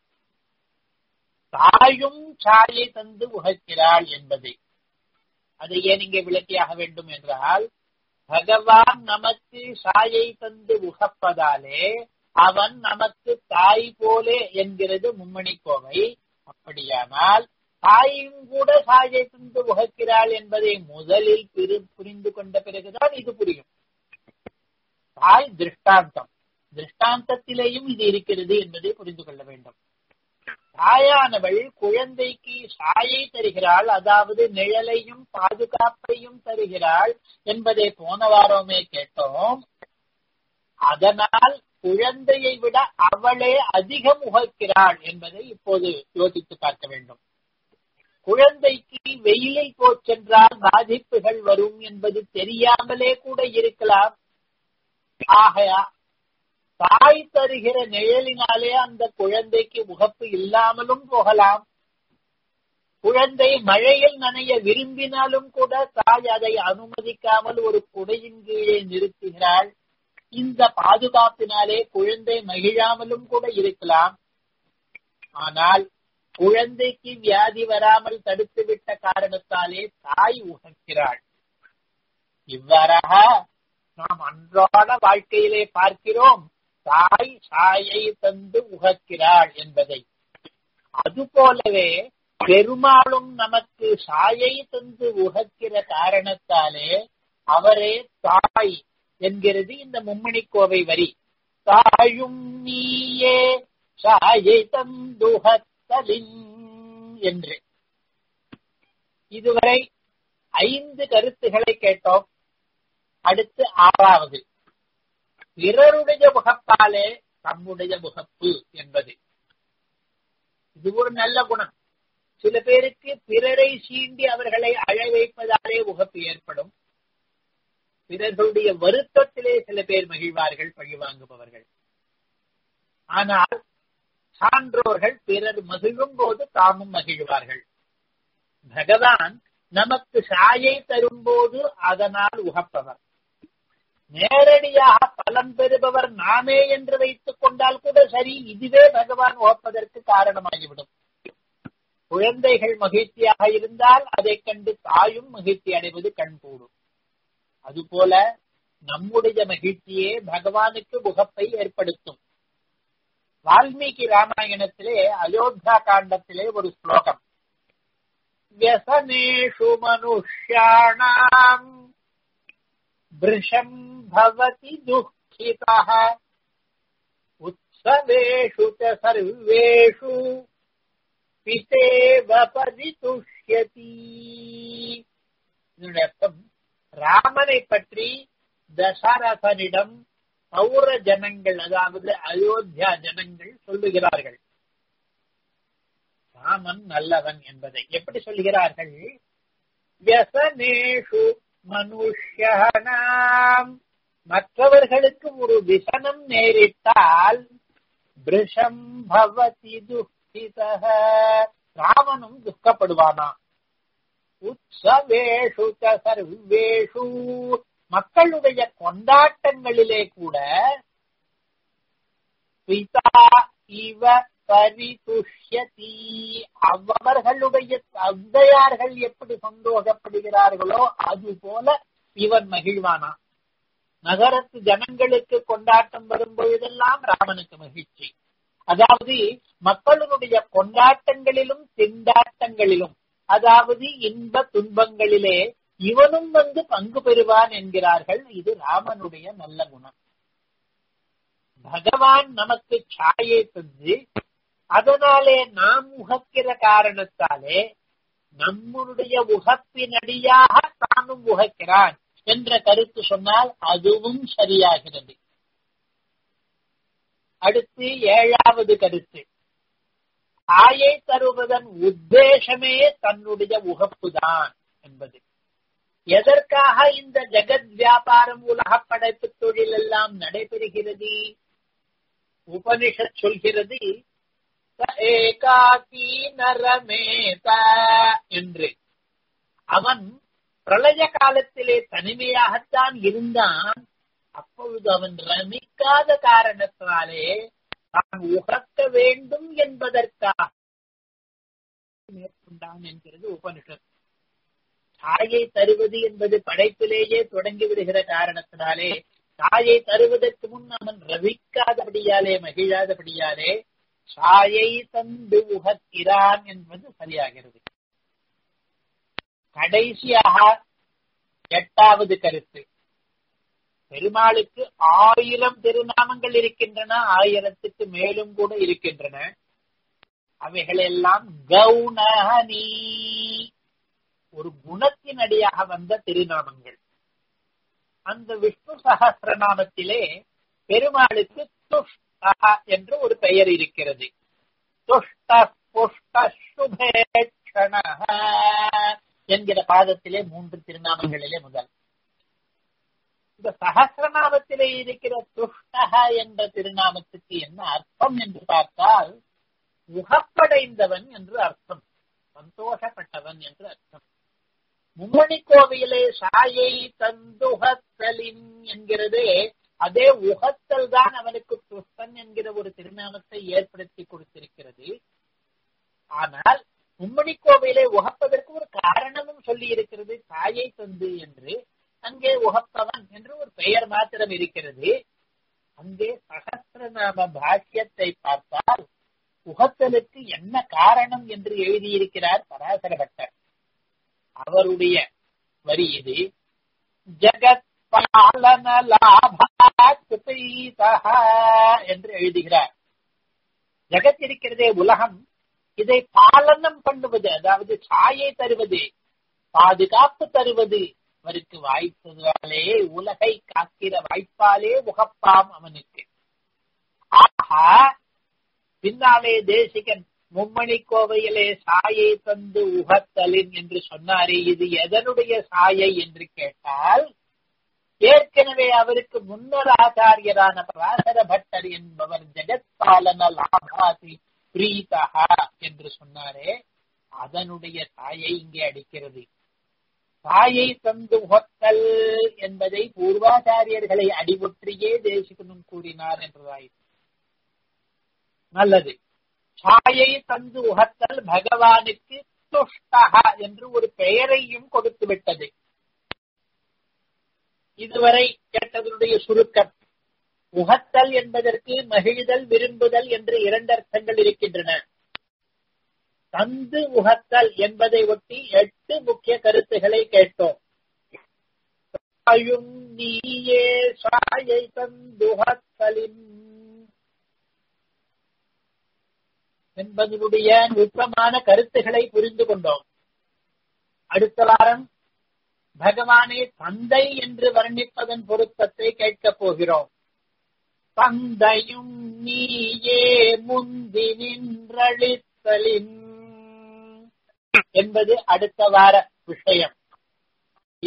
தாயும் சாயை தந்து உகக்கிறாள் என்பது அதை ஏன் இங்கே விளக்கியாக வேண்டும் என்றால் பகவான் நமக்கு சாயை தந்து உகப்பதாலே அவன் நமக்கு தாய் போலே என்கிறது மும்மணி கோவை அப்படியானால் தாயும் கூட சாயை தந்து உகக்கிறாள் என்பதை முதலில் புரிந்து கொண்ட பிறகுதான் இது புரியும் தாய் திருஷ்டாந்தம் திருஷ்டாந்தத்திலேயும் இது இருக்கிறது என்பதை புரிந்து கொள்ள வேண்டும் தாயானவள் குழந்தைக்கு சாயை தருகிறாள் அதாவது நிழலையும் பாதுகாப்பையும் தருகிறாள் என்பதை போன வாரமே கேட்டோம் அதனால் குழந்தையை விட அவளே அதிகம் உகக்கிறாள் என்பதை இப்போது யோசித்து பார்க்க வேண்டும் குழந்தைக்கு வெயிலில் போச்சென்றால் பாதிப்புகள் வரும் என்பது தெரியாமலே கூட இருக்கலாம் ஆகையா தாய் தருகிற நிழலினாலே அந்த குழந்தைக்கு முகப்பு இல்லாமலும் போகலாம் குழந்தை மழையில் நனைய விரும்பினாலும் கூட தாய் அதை அனுமதிக்காமல் ஒரு குடையின் கீழே நிறுத்துகிறாள் இந்த பாதுகாப்பினாலே குழந்தை மகிழாமலும் கூட இருக்கலாம் ஆனால் குழந்தைக்கு வியாதி வராமல் தடுத்துவிட்ட காரணத்தாலே தாய் உகக்கிறாள் இவ்வாறாக நாம் அன்றாட வாழ்க்கையிலே பார்க்கிறோம் தாய் சாயை தந்து உகக்கிறாள் என்பதை அதுபோலவே பெருமாளும் நமக்கு சாயை தந்து உகக்கிற காரணத்தாலே அவரே தாய் என்கிறது இந்த மும்மணி கோவை வரி தாயும் நீயே சாயை தந்துகத்தலின் என்று இதுவரை ஐந்து கருத்துக்களை கேட்டோம் அடுத்து ஆறாவது பிறருடைய முகப்பாலே தம்முடைய முகப்பு என்பது இது ஒரு நல்ல குணம் சில பேருக்கு பிறரை சீண்டி அவர்களை அழ வைப்பதாலே முகப்பு ஏற்படும் பிறர்களுடைய வருத்தத்திலே சில பேர் மகிழ்வார்கள் பழிவாங்குபவர்கள் ஆனால் சான்றோர்கள் பிறர் மகிழும் போது தாமும் மகிழ்வார்கள் பகவான் நமக்கு சாயை தரும்போது அதனால் உகப்பவர் நேரடியாக பலன் பெறுபவர் நாமே என்று வைத்துக் கொண்டால் கூட சரி இதுவே பகவான் உகப்பதற்கு காரணமாகிவிடும் குழந்தைகள் மகிழ்ச்சியாக இருந்தால் அதை கண்டு தாயும் மகிழ்ச்சி அடைவது கண்கூடும் அதுபோல நம்முடைய மகிழ்ச்சியே பகவானுக்கு முகப்பை ஏற்படுத்தும் வால்மீகி ராமாயணத்திலே அயோத்தியா காண்டத்திலே ஒரு ஸ்லோகம் व्यसनेषु मनुष्याणाम् भृशम् भवति दुःखितः उत्सवेषु च सर्वेषु பிதேவ பரிதுஷ்யதி இதனுடைய அர்த்தம் ராமனை பற்றி தசரதனிடம் பௌர ஜனங்கள் அதாவது அயோத்தியா ஜனங்கள் சொல்லுகிறார்கள் ராமன் நல்லவன் என்பதை எப்படி சொல்கிறார்கள் வியசனேஷு மனுஷனாம் மற்றவர்களுக்கு ஒரு விசனம் நேரிட்டால் பிருஷம் பவதி துக்கிதக ராமனும் துக்கப்படுவானா உற்சவேஷு சர்வேஷு மக்களுடைய கொண்டாட்டங்களிலே கூட பிதா இவ பரிதுஷ்யதி அவர்களுடைய தந்தையார்கள் எப்படி சந்தோஷப்படுகிறார்களோ அது போல இவன் மகிழ்வானா நகரத்து ஜனங்களுக்கு கொண்டாட்டம் வரும் பொழுதெல்லாம் ராமனுக்கு மகிழ்ச்சி அதாவது மக்களுடைய கொண்டாட்டங்களிலும் திண்டாட்டங்களிலும் அதாவது இன்ப துன்பங்களிலே இவனும் வந்து பங்கு பெறுவான் என்கிறார்கள் இது ராமனுடைய நல்ல குணம் பகவான் நமக்கு சாயை தந்து அதனாலே நாம் உகக்கிற காரணத்தாலே நம்முடைய உகப்பினடியாக தானும் உகக்கிறான் என்ற கருத்து சொன்னால் அதுவும் சரியாகிறது அடுத்து ஏழாவது கருத்து தாயை தருவதன் உத்தேசமே தன்னுடைய உகப்புதான் என்பது எதற்காக இந்த ஜெகத் வியாபாரம் உலக படைப்பு தொழில் எல்லாம் நடைபெறுகிறது உபனிஷத் சொல்கிறது ஏகாக்கி நரமேத என்று அவன் பிரளய காலத்திலே தனிமையாகத்தான் இருந்தான் அப்பொழுது அவன் ரமிக்காத காரணத்தினாலே தான் உகக்க வேண்டும் என்பதற்காக மேற்கொண்டான் என்கிறது உபனிஷத் தாயை தருவது என்பது படைப்பிலேயே தொடங்கி விடுகிற காரணத்தினாலே தாயை தருவதற்கு முன் அவன் ரவிக்காதபடியாலே மகிழாதபடியாலே சாயை தந்து உகக்கிறான் என்பது சரியாகிறது கடைசியாக எட்டாவது கருத்து பெருமாளுக்கு ஆயிரம் திருநாமங்கள் இருக்கின்றன ஆயிரத்துக்கு மேலும் கூட இருக்கின்றன அவைகளெல்லாம் கவுனஹனி ஒரு குணத்தின் அடியாக வந்த திருநாமங்கள் அந்த விஷ்ணு சகசிரநாமத்திலே பெருமாளுக்கு துஷ்டா என்று ஒரு பெயர் இருக்கிறது துஷ்ட புஷ்ட சுபேட்சண என்கிற பாதத்திலே மூன்று திருநாமங்களிலே முதல் இந்த சகசிரநாமத்திலே இருக்கிற துஷ்டக என்ற திருநாமத்துக்கு என்ன அர்த்தம் என்று பார்த்தால் உகப்படைந்தவன் என்று அர்த்தம் சந்தோஷப்பட்டவன் என்று அர்த்தம் மும்மணி கோவிலே சாயை தந்துகத்தலின் என்கிறதே அதே உகத்தல் தான் அவனுக்கு துஷ்டன் என்கிற ஒரு திருநாமத்தை ஏற்படுத்தி கொடுத்திருக்கிறது ஆனால் மும்மணி கோவிலே உகப்பதற்கு ஒரு காரணமும் சொல்லி இருக்கிறது தாயை தந்து என்று அங்கே உகப்பவன் என்று ஒரு பெயர் மாத்திரம் இருக்கிறது அங்கே சகசிரநாம பாக்கியத்தை பார்த்தால் உகத்தலுக்கு என்ன காரணம் என்று எழுதியிருக்கிறார் பராசர பட்டர் அவருடைய வரி இது ஜகத் பாலன என்று எழுதுகிறார் ஜகத் இருக்கிறதே உலகம் இதை பாலனம் பண்ணுவது அதாவது சாயை தருவது பாதுகாப்பு தருவது அவருக்கு வாய்ப்பதாலே உலகை காக்கிற வாய்ப்பாலே உகப்பாம் அவனுக்கு ஆஹா பின்னாலே தேசிகன் மும்மணி கோவையிலே சாயை தந்து உகத்தலின் என்று சொன்னாரே இது எதனுடைய சாயை என்று கேட்டால் ஏற்கனவே அவருக்கு முன்னர் ஆச்சாரியரான பராசர பட்டர் என்பவர் ஜெகத்பாலன லாபாதி பிரீதா என்று சொன்னாரே அதனுடைய சாயை இங்கே அடிக்கிறது தாயை தந்து உகத்தல் என்பதை பூர்வாச்சாரியர்களை அடிபொற்றியே தேசிகனும் கூறினார் என்றதாயிற்று நல்லது சாயை தந்து உகத்தல் பகவானுக்கு துஷ்டக என்று ஒரு பெயரையும் கொடுத்து விட்டது இதுவரை கேட்டதனுடைய சுருக்கம் உகத்தல் என்பதற்கு மகிழ்தல் விரும்புதல் என்று இரண்டு அர்த்தங்கள் இருக்கின்றன தந்து உகத்தல் என்பதை ஒட்டி எட்டு முக்கிய கருத்துக்களை கேட்டோம் சாயும் நீயே சாயை தந்துகத்தலின் என்பதனுடைய நுட்பமான கருத்துக்களை புரிந்து கொண்டோம் அடுத்த வாரம் பகவானை தந்தை என்று வர்ணிப்பதன் பொருத்தத்தை கேட்கப் போகிறோம் தந்தையும் நீயே முந்தி நின்றளித்தலின் என்பது அடுத்த வார விஷயம்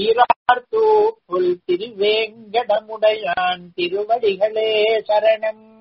ஈரார்த்தோ புல் திருவேங்கடமுடையான் திருவடிகளே சரணம்